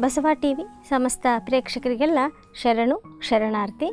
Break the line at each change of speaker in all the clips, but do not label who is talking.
Basava T V ಸಮಸ್ತ ಪ್ರೇಕ್ಷಕರಿಗೆಲ್ಲ ಶರಣು ಶರಣಾರ್ಥಿ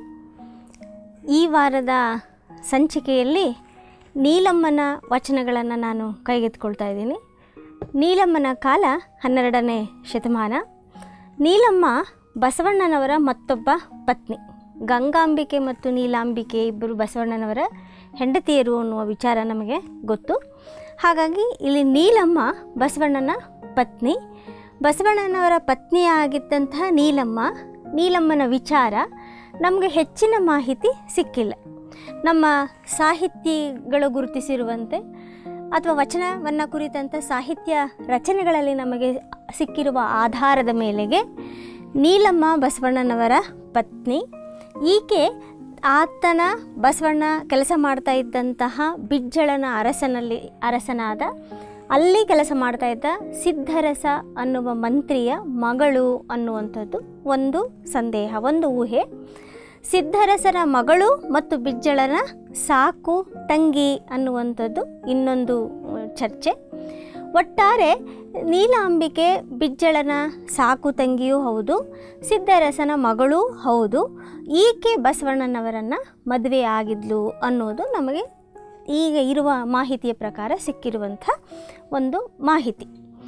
ಈ ವಾರದ ಸಂಚಿಕೆಯಲ್ಲಿ ನೀಲಮ್ಮನ ವಚನಗಳನ್ನು ನಾನು ಕೈಗೆತ್ಕೊಳ್ತಾ ಇದ್ದೀನಿ ನೀಲಮ್ಮನ ಕಾಲ ಹನ್ನೆರಡನೇ ಶತಮಾನ ನೀಲಮ್ಮ ಬಸವಣ್ಣನವರ ಮತ್ತೊಬ್ಬ ಪತ್ನಿ ಗಂಗಾಂಬಿಕೆ ಮತ್ತು ನೀಲಾಂಬಿಕೆ ಇಬ್ಬರು ಬಸವಣ್ಣನವರ ಹೆಂಡತಿಯರು ಅನ್ನುವ ವಿಚಾರ ನಮಗೆ ಗೊತ್ತು ಹಾಗಾಗಿ ಇಲ್ಲಿ ನೀಲಮ್ಮ ಬಸವಣ್ಣನ ಪತ್ನಿ ಬಸವಣ್ಣನವರ ಪತ್ನಿಯಾಗಿದ್ದಂತಹ ನೀಲಮ್ಮ ನೀಲಮ್ಮನ ವಿಚಾರ ನಮಗೆ ಹೆಚ್ಚಿನ ಮಾಹಿತಿ ಸಿಕ್ಕಿಲ್ಲ ನಮ್ಮ ಸಾಹಿತಿಗಳು ಗುರುತಿಸಿರುವಂತೆ ಅಥವಾ ವಚನವನ್ನು ಕುರಿತಂಥ ಸಾಹಿತ್ಯ ರಚನೆಗಳಲ್ಲಿ ನಮಗೆ ಸಿಕ್ಕಿರುವ ಆಧಾರದ ಮೇಲೆಗೆ ನೀಲಮ್ಮ ಬಸವಣ್ಣನವರ ಪತ್ನಿ ಈಕೆ ಆತನ ಬಸವಣ್ಣ ಕೆಲಸ ಮಾಡ್ತಾ ಇದ್ದಂತಹ ಬಿಜ್ಜಳನ ಅರಸನಲ್ಲಿ ಅರಸನಾದ ಅಲ್ಲಿ ಕೆಲಸ ಮಾಡ್ತಾ ಇದ್ದ ಸಿದ್ಧರಸ ಅನ್ನುವ ಮಂತ್ರಿಯ ಮಗಳು ಅನ್ನುವಂಥದ್ದು ಒಂದು ಸಂದೇಹ ಒಂದು ಊಹೆ ಸಿದ್ಧರಸರ ಮಗಳು ಮತ್ತು ಬಿಜ್ಜಳನ ಸಾಕು ತಂಗಿ ಅನ್ನುವಂಥದ್ದು ಇನ್ನೊಂದು ಅಹ್, ಚರ್ಚೆ ಒಟ್ಟಾರೆ ನೀಲಾಂಬಿಕೆ ಬಿಜ್ಜಳನ ಸಾಕು ತಂಗಿಯೂ ಹೌದು ಸಿದ್ಧರಸನ ಮಗಳೂ ಹೌದು ಈಕೆ ಬಸವಣ್ಣನವರನ್ನು ಮದುವೆ ಆಗಿದ್ಲು ಅನ್ನೋದು ನಮಗೆ ಈಗ ಇರುವ ಮಾಹಿತಿಯ ಪ್ರಕಾರ ಸಿಕ್ಕಿರುವಂಥ ಒಂದು ಮಾಹಿತಿ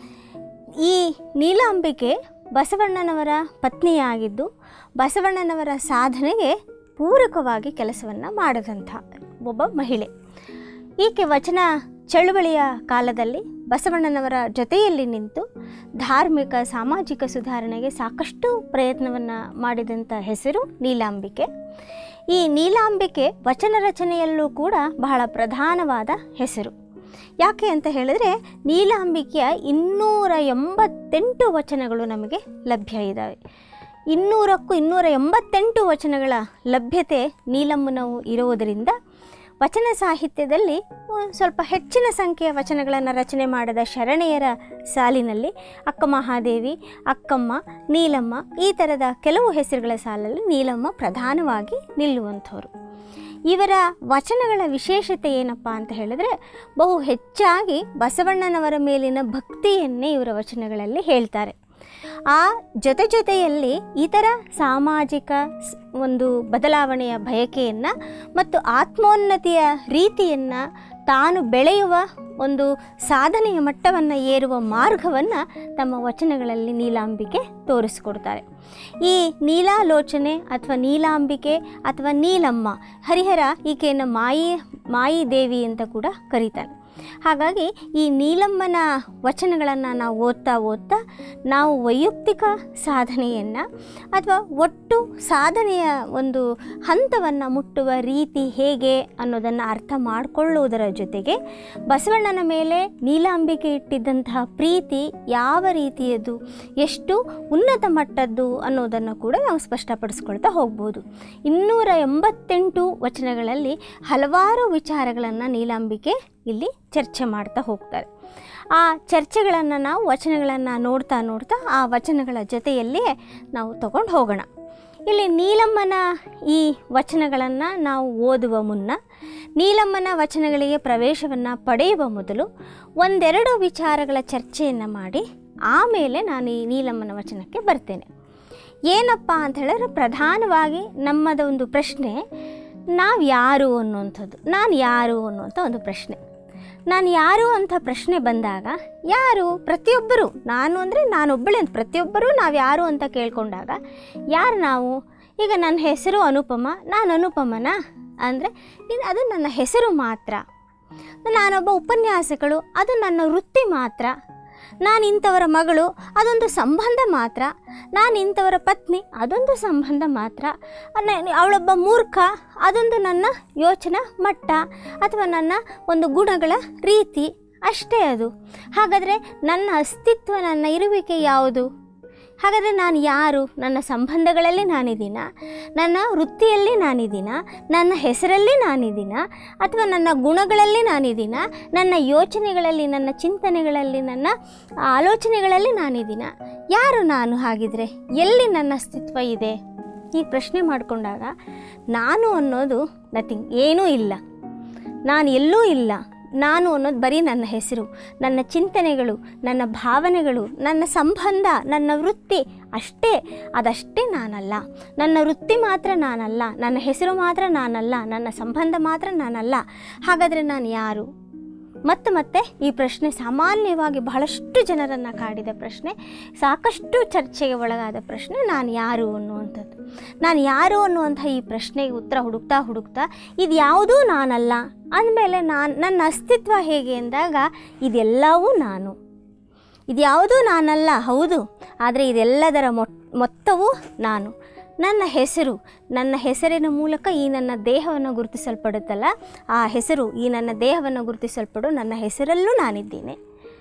ಈ ನೀಲಾಂಬಿಕೆ ಬಸವಣ್ಣನವರ ಪತ್ನಿಯಾಗಿದ್ದು ಬಸವಣ್ಣನವರ ಸಾಧನೆಗೆ ಪೂರಕವಾಗಿ ಕೆಲಸವನ್ನು ಮಾಡಿದಂಥ ಒಬ್ಬ ಮಹಿಳೆ ಈಕೆ ವಚನ ಚಳುವಳಿಯ ಕಾಲದಲ್ಲಿ ಬಸವಣ್ಣನವರ ಜೊತೆಯಲ್ಲಿ ನಿಂತು ಧಾರ್ಮಿಕ ಸಾಮಾಜಿಕ ಸುಧಾರಣೆಗೆ ಸಾಕಷ್ಟು ಪ್ರಯತ್ನವನ್ನು ಮಾಡಿದಂಥ ಹೆಸರು ನೀಲಾಂಬಿಕೆ ಈ ನೀಲಾಂಬಿಕೆ ವಚನ ರಚನೆಯಲ್ಲೂ ಕೂಡ ಬಹಳ ಪ್ರಧಾನವಾದ ಹೆಸರು ಯಾಕೆ ಅಂತ ಹೇಳಿದ್ರೆ ನೀಲಾಂಬಿಕೆಯ ಇನ್ನೂರ ಎಂಬತ್ತೆಂಟು ವಚನಗಳು ನಮಗೆ ಲಭ್ಯ ಇದ್ದಾವೆ ಇನ್ನೂರಕ್ಕೂ ಇನ್ನೂರ ಎಂಬತ್ತೆಂಟು ವಚನಗಳ ಲಭ್ಯತೆ ನೀಲಮ್ಮನವು ಇರುವುದರಿಂದ ವಚನ ಸಾಹಿತ್ಯದಲ್ಲಿ ಒಂದು ಸ್ವಲ್ಪ ಹೆಚ್ಚಿನ ಸಂಖ್ಯೆಯ ವಚನಗಳನ್ನು ರಚನೆ ಮಾಡಿದ ಶರಣೆಯರ ಸಾಲಿನಲ್ಲಿ ಅಕ್ಕ ಮಹಾದೇವಿ ಅಕ್ಕಮ್ಮ ನೀಲಮ್ಮ ಈ ಥರದ ಕೆಲವು ಹೆಸರುಗಳ ಸಾಲಲ್ಲಿ ನೀಲಮ್ಮ ಪ್ರಧಾನವಾಗಿ ನಿಲ್ಲುವಂಥವ್ರು ಇವರ ವಚನಗಳ ವಿಶೇಷತೆ ಏನಪ್ಪ ಅಂತ ಹೇಳಿದ್ರೆ ಬಹು ಹೆಚ್ಚಾಗಿ ಬಸವಣ್ಣನವರ ಮೇಲಿನ ಭಕ್ತಿಯನ್ನೇ ಇವರ ವಚನಗಳಲ್ಲಿ ಹೇಳ್ತಾರೆ ಆ ಜೊತೆ ಜೊತೆಯಲ್ಲಿ ಇತರ ಸಾಮಾಜಿಕ ಸ್- ಒಂದು ಬದಲಾವಣೆಯ ಬಯಕೆಯನ್ನು ಮತ್ತು ಆತ್ಮೋನ್ನತಿಯ ರೀತಿಯನ್ನು ತಾನು ಬೆಳೆಯುವ ಒಂದು ಸಾಧನೆಯ ಮಟ್ಟವನ್ನು ಏರುವ ಮಾರ್ಗವನ್ನು ತಮ್ಮ ವಚನಗಳಲ್ಲಿ ನೀಲಾಂಬಿಕೆ ತೋರಿಸಿಕೊಡ್ತಾರೆ ಈ ನೀಲಾಲೋಚನೆ ಅಥವಾ ನೀಲಾಂಬಿಕೆ ಅಥವಾ ನೀಲಮ್ಮ ಹರಿಹರ ಈಕೆಯನ್ನು ಮಾಯಿ ಮಾಯಿ ದೇವಿ ಅಂತ ಕೂಡ ಕರೀತಾನೆ ಹಾಗಾಗಿ ಈ ನೀಲಮ್ಮನ ವಚನಗಳನ್ನು ನಾವು ಓದ್ತಾ ಓದ್ತಾ ನಾವು ವೈಯಕ್ತಿಕ ಸಾಧನೆಯನ್ನು ಅಥವಾ ಒಟ್ಟು ಸಾಧನೆಯ ಒಂದು ಹಂತವನ್ನು ಮುಟ್ಟುವ ರೀತಿ ಹೇಗೆ ಅನ್ನೋದನ್ನು ಅರ್ಥ ಮಾಡಿಕೊಳ್ಳುವುದರ ಜೊತೆಗೆ ಬಸವಣ್ಣನ ಮೇಲೆ ನೀಲಾಂಬಿಕೆ ಇಟ್ಟಿದ್ದಂತಹ ಪ್ರೀತಿ ಯಾವ ರೀತಿಯದು ಎಷ್ಟು ಉನ್ನತ ಮಟ್ಟದ್ದು ಅನ್ನೋದನ್ನು ಕೂಡ ನಾವು ಸ್ಪಷ್ಟಪಡಿಸ್ಕೊಳ್ತಾ ಹೋಗ್ಬೋದು ಇನ್ನೂರ ಎಂಬತ್ತೆಂಟು ವಚನಗಳಲ್ಲಿ ಹಲವಾರು ವಿಚಾರಗಳನ್ನು ನೀಲಾಂಬಿಕೆ ಇಲ್ಲಿ ಚರ್ಚೆ ಮಾಡ್ತಾ ಹೋಗ್ತಾರೆ ಆ ಚರ್ಚೆಗಳನ್ನು ನಾವು ವಚನಗಳನ್ನು ನೋಡ್ತಾ ನೋಡ್ತಾ ಆ ವಚನಗಳ ಜೊತೆಯಲ್ಲಿಯೇ ನಾವು ತಗೊಂಡು ಹೋಗೋಣ ಇಲ್ಲಿ ನೀಲಮ್ಮನ ಈ ವಚನಗಳನ್ನು ನಾವು ಓದುವ ಮುನ್ನ ನೀಲಮ್ಮನ ವಚನಗಳಿಗೆ ಪ್ರವೇಶವನ್ನು ಪಡೆಯುವ ಮೊದಲು ಒಂದೆರಡು ವಿಚಾರಗಳ ಚರ್ಚೆಯನ್ನು ಮಾಡಿ ಆಮೇಲೆ ನಾನು ಈ ನೀಲಮ್ಮನ ವಚನಕ್ಕೆ ಬರ್ತೇನೆ ಏನಪ್ಪ ಅಂತ ಹೇಳಿದ್ರೆ ಪ್ರಧಾನವಾಗಿ ನಮ್ಮದ ಒಂದು ಪ್ರಶ್ನೆ ನಾವು ಯಾರು ಅನ್ನುವಂಥದ್ದು ನಾನು ಯಾರು ಅನ್ನುವಂಥ ಒಂದು ಪ್ರಶ್ನೆ ನಾನು ಯಾರು ಅಂತ ಪ್ರಶ್ನೆ ಬಂದಾಗ ಯಾರು ಪ್ರತಿಯೊಬ್ಬರು ನಾನು ಅಂದರೆ ನಾನೊಬ್ಬಳೇ ಅಂತ ಪ್ರತಿಯೊಬ್ಬರೂ ನಾವು ಯಾರು ಅಂತ ಕೇಳ್ಕೊಂಡಾಗ ಯಾರು ನಾವು ಈಗ ನನ್ನ ಹೆಸರು ಅನುಪಮ ನಾನು ಅನುಪಮನ ಅಂದರೆ ಇದು ಅದು ನನ್ನ ಹೆಸರು ಮಾತ್ರ ನಾನೊಬ್ಬ ಉಪನ್ಯಾಸಕಳು ಅದು ನನ್ನ ವೃತ್ತಿ ಮಾತ್ರ ನಾನು ಇಂಥವರ ಮಗಳು ಅದೊಂದು ಸಂಬಂಧ ಮಾತ್ರ ನಾನು ಇಂಥವರ ಪತ್ನಿ ಅದೊಂದು ಸಂಬಂಧ ಮಾತ್ರ ನ- ಅವಳೊಬ್ಬ ಮೂರ್ಖ ಅದೊಂದು ನನ್ನ ಯೋಚನಾ ಮಟ್ಟ ಅಥವಾ ನನ್ನ ಒಂದು ಗುಣಗಳ ರೀತಿ ಅಷ್ಟೇ ಅದು ಹಾಗಾದರೆ ನನ್ನ ಅಸ್ತಿತ್ವ ನನ್ನ ಇರುವಿಕೆ ಯಾವುದು ಹಾಗಾದರೆ ನಾನು ಯಾರು ನನ್ನ ಸಂಬಂಧಗಳಲ್ಲಿ ನಾನಿದ್ದೀನ ನನ್ನ ವೃತ್ತಿಯಲ್ಲಿ ನಾನಿದ್ದೀನ ನನ್ನ ಹೆಸರಲ್ಲಿ ನಾನಿದ್ದೀನ ಅಥವಾ ನನ್ನ ಗುಣಗಳಲ್ಲಿ ನಾನಿದ್ದೀನ ನನ್ನ ಯೋಚನೆಗಳಲ್ಲಿ ನನ್ನ ಚಿಂತನೆಗಳಲ್ಲಿ ನನ್ನ ಆಲೋಚನೆಗಳಲ್ಲಿ ನಾನಿದ್ದೀನ ಯಾರು ನಾನು ಹಾಗಿದ್ರೆ ಎಲ್ಲಿ ನನ್ನ ಅಸ್ತಿತ್ವ ಇದೆ ಈ ಪ್ರಶ್ನೆ ಮಾಡಿಕೊಂಡಾಗ ನಾನು ಅನ್ನೋದು ನಥಿಂಗ್ ಏನೂ ಇಲ್ಲ ನಾನು ಎಲ್ಲೂ ಇಲ್ಲ ನಾನು ಅನ್ನೋದು ಬರೀ ನನ್ನ ಹೆಸರು ನನ್ನ ಚಿಂತನೆಗಳು ನನ್ನ ಭಾವನೆಗಳು ನನ್ನ ಸಂಬಂಧ ನನ್ನ ವೃತ್ತಿ ಅಷ್ಟೇ ಅದಷ್ಟೇ ನಾನಲ್ಲ ನನ್ನ ವೃತ್ತಿ ಮಾತ್ರ ನಾನಲ್ಲ ನನ್ನ ಹೆಸರು ಮಾತ್ರ ನಾನಲ್ಲ ನನ್ನ ಸಂಬಂಧ ಮಾತ್ರ ನಾನಲ್ಲ ಹಾಗಾದರೆ ನಾನು ಯಾರು ಮತ್ತೆ ಮತ್ತೆ ಈ ಪ್ರಶ್ನೆ ಸಾಮಾನ್ಯವಾಗಿ ಬಹಳಷ್ಟು ಜನರನ್ನು ಕಾಡಿದ ಪ್ರಶ್ನೆ ಸಾಕಷ್ಟು ಚರ್ಚೆಗೆ ಒಳಗಾದ ಪ್ರಶ್ನೆ ನಾನು ಯಾರು ಅನ್ನುವಂಥದ್ದು ನಾನು ಯಾರು ಅನ್ನುವಂಥ ಈ ಪ್ರಶ್ನೆಗೆ ಉತ್ತರ ಹುಡುಕ್ತಾ ಹುಡುಕ್ತಾ ಇದು ಯಾವುದೂ ನಾನಲ್ಲ ಅಂದಮೇಲೆ ನಾನು ನನ್ನ ಅಸ್ತಿತ್ವ ಹೇಗೆ ಅಂದಾಗ ಇದೆಲ್ಲವೂ ನಾನು ಇದ್ಯಾವುದೂ ನಾನಲ್ಲ ಹೌದು ಆದರೆ ಇದೆಲ್ಲದರ ಮೊಟ್ ಮೊತ್ತವೂ ನಾನು ನನ್ನ ಹೆಸರು ನನ್ನ ಹೆಸರಿನ ಮೂಲಕ ಈ ನನ್ನ ದೇಹವನ್ನು ಗುರುತಿಸಲ್ಪಡುತ್ತಲ್ಲ ಆ ಹೆಸರು ಈ ನನ್ನ ದೇಹವನ್ನು ಗುರುತಿಸಲ್ಪಡು ನನ್ನ ಹೆಸರಲ್ಲೂ ನಾನಿದ್ದೇನೆ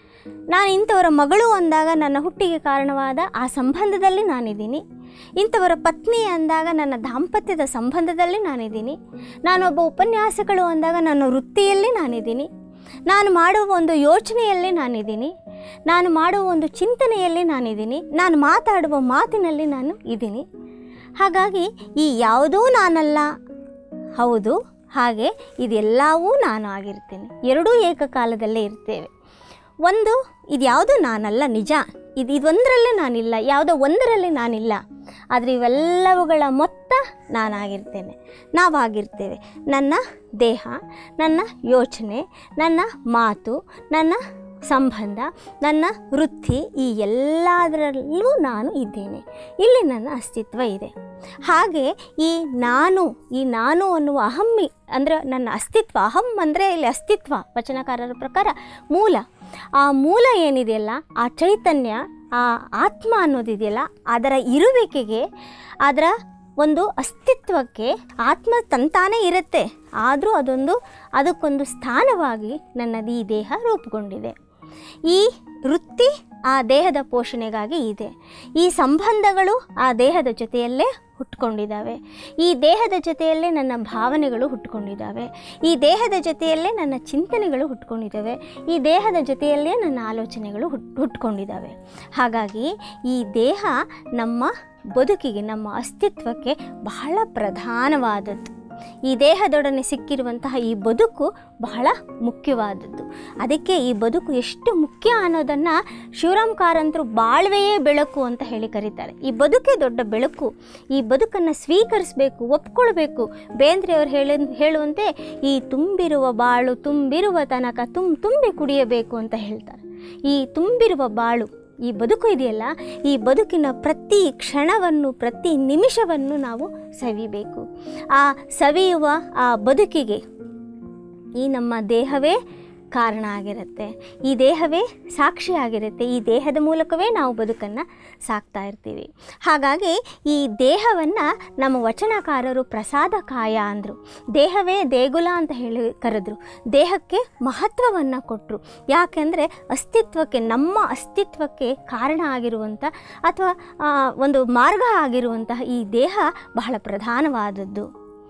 ನಾನು ಇಂಥವರ ಮಗಳು ಅಂದಾಗ ನನ್ನ ಹುಟ್ಟಿಗೆ ಕಾರಣವಾದ ಆ ಸಂಬಂಧದಲ್ಲಿ ನಾನಿದ್ದೀನಿ ಇಂಥವರ ಪತ್ನಿ ಅಂದಾಗ ನನ್ನ ದಾಂಪತ್ಯದ ಸಂಬಂಧದಲ್ಲಿ ನಾನಿದ್ದೀನಿ ನಾನೊಬ್ಬ ಉಪನ್ಯಾಸಕಳು ಅಂದಾಗ ನನ್ನ ವೃತ್ತಿಯಲ್ಲಿ ನಾನಿದ್ದೀನಿ ನಾನು ಮಾಡುವ ಒಂದು ಯೋಚನೆಯಲ್ಲಿ ನಾನಿದ್ದೀನಿ ನಾನು ಮಾಡುವ ಒಂದು ಚಿಂತನೆಯಲ್ಲಿ ನಾನಿದ್ದೀನಿ ನಾನು ಮಾತಾಡುವ ಮಾತಿನಲ್ಲಿ ನಾನು ಇದ್ದೀನಿ ಹಾಗಾಗಿ ಈ ಯಾವುದೂ ನಾನಲ್ಲ ಹೌದು ಹಾಗೆ ಇದೆಲ್ಲವೂ ನಾನು ಆಗಿರ್ತೇನೆ ಎರಡೂ ಏಕಕಾಲದಲ್ಲೇ ಇರ್ತೇವೆ ಒಂದು ಇದ್ಯಾವುದು ನಾನಲ್ಲ ನಿಜ ಇದು ಇದೊಂದರಲ್ಲೇ ನಾನಿಲ್ಲ ಯಾವುದೋ ಒಂದರಲ್ಲಿ ನಾನಿಲ್ಲ ಆದರೆ ಇವೆಲ್ಲವುಗಳ ಮೊತ್ತ ನಾನಾಗಿರ್ತೇನೆ ನಾವಾಗಿರ್ತೇವೆ ನನ್ನ ದೇಹ ನನ್ನ ಯೋಚನೆ ನನ್ನ ಮಾತು ನನ್ನ ಸಂಬಂಧ ನನ್ನ ವೃತ್ತಿ ಈ ಎಲ್ಲದರಲ್ಲೂ ನಾನು ಇದ್ದೇನೆ ಇಲ್ಲಿ ನನ್ನ ಅಸ್ತಿತ್ವ ಇದೆ ಹಾಗೆ ಈ ನಾನು ಈ ನಾನು ಅನ್ನುವ ಅಹಮ್ಮಿ ಅಂದರೆ ನನ್ನ ಅಸ್ತಿತ್ವ ಅಹಂ ಅಂದರೆ ಇಲ್ಲಿ ಅಸ್ತಿತ್ವ ವಚನಕಾರರ ಪ್ರಕಾರ ಮೂಲ ಆ ಮೂಲ ಏನಿದೆಯಲ್ಲ ಆ ಚೈತನ್ಯ ಆ ಆತ್ಮ ಅನ್ನೋದಿದೆಯಲ್ಲ ಅದರ ಇರುವಿಕೆಗೆ ಅದರ ಒಂದು ಅಸ್ತಿತ್ವಕ್ಕೆ ಆತ್ಮ ತಂತಾನೇ ಇರುತ್ತೆ ಆದರೂ ಅದೊಂದು ಅದಕ್ಕೊಂದು ಸ್ಥಾನವಾಗಿ ನನ್ನದು ಈ ದೇಹ ರೂಪುಗೊಂಡಿದೆ ಈ ವೃತ್ತಿ ಆ ದೇಹದ ಪೋಷಣೆಗಾಗಿ ಇದೆ ಈ ಸಂಬಂಧಗಳು ಆ ದೇಹದ ಜೊತೆಯಲ್ಲೇ ಹುಟ್ಕೊಂಡಿದ್ದಾವೆ ಈ ದೇಹದ ಜೊತೆಯಲ್ಲೇ ನನ್ನ ಭಾವನೆಗಳು ಹುಟ್ಕೊಂಡಿದ್ದಾವೆ ಈ ದೇಹದ ಜೊತೆಯಲ್ಲೇ ನನ್ನ ಚಿಂತನೆಗಳು ಹುಟ್ಕೊಂಡಿದ್ದಾವೆ ಈ ದೇಹದ ಜೊತೆಯಲ್ಲೇ ನನ್ನ ಆಲೋಚನೆಗಳು ಹುಟ್ ಹುಟ್ಕೊಂಡಿದ್ದಾವೆ ಹಾಗಾಗಿ ಈ ದೇಹ ನಮ್ಮ ಬದುಕಿಗೆ ನಮ್ಮ ಅಸ್ತಿತ್ವಕ್ಕೆ ಬಹಳ ಪ್ರಧಾನವಾದದ್ದು ಈ ದೇಹದೊಡನೆ ಸಿಕ್ಕಿರುವಂತಹ ಈ ಬದುಕು ಬಹಳ ಮುಖ್ಯವಾದದ್ದು ಅದಕ್ಕೆ ಈ ಬದುಕು ಎಷ್ಟು ಮುಖ್ಯ ಅನ್ನೋದನ್ನು ಶಿವರಾಮ್ ಕಾರಂತರು ಬಾಳ್ವೆಯೇ ಬೆಳಕು ಅಂತ ಹೇಳಿ ಕರೀತಾರೆ ಈ ಬದುಕೇ ದೊಡ್ಡ ಬೆಳಕು ಈ ಬದುಕನ್ನು ಸ್ವೀಕರಿಸಬೇಕು ಒಪ್ಕೊಳ್ಬೇಕು ಬೇಂದ್ರೆಯವರು ಹೇಳಿ ಹೇಳುವಂತೆ ಈ ತುಂಬಿರುವ ಬಾಳು ತುಂಬಿರುವ ತನಕ ತುಂ ತುಂಬಿ ಕುಡಿಯಬೇಕು ಅಂತ ಹೇಳ್ತಾರೆ ಈ ತುಂಬಿರುವ ಬಾಳು ಈ ಬದುಕು ಇದೆಯಲ್ಲ ಈ ಬದುಕಿನ ಪ್ರತಿ ಕ್ಷಣವನ್ನು ಪ್ರತಿ ನಿಮಿಷವನ್ನು ನಾವು ಸವಿಬೇಕು ಆ ಸವಿಯುವ ಆ ಬದುಕಿಗೆ ಈ ನಮ್ಮ ದೇಹವೇ ಕಾರಣ ಆಗಿರುತ್ತೆ ಈ ದೇಹವೇ ಸಾಕ್ಷಿಯಾಗಿರುತ್ತೆ ಈ ದೇಹದ ಮೂಲಕವೇ ನಾವು ಬದುಕನ್ನು ಸಾಕ್ತಾ ಇರ್ತೀವಿ ಹಾಗಾಗಿ ಈ ದೇಹವನ್ನು ನಮ್ಮ ವಚನಕಾರರು ಪ್ರಸಾದ ಕಾಯ ಅಂದರು ದೇಹವೇ ದೇಗುಲ ಅಂತ ಹೇಳಿ ಕರೆದ್ರು ದೇಹಕ್ಕೆ ಮಹತ್ವವನ್ನು ಕೊಟ್ಟರು ಯಾಕೆಂದರೆ ಅಸ್ತಿತ್ವಕ್ಕೆ ನಮ್ಮ ಅಸ್ತಿತ್ವಕ್ಕೆ ಕಾರಣ ಆಗಿರುವಂಥ ಅಥವಾ ಒಂದು ಮಾರ್ಗ ಆಗಿರುವಂತಹ ಈ ದೇಹ ಬಹಳ ಪ್ರಧಾನವಾದದ್ದು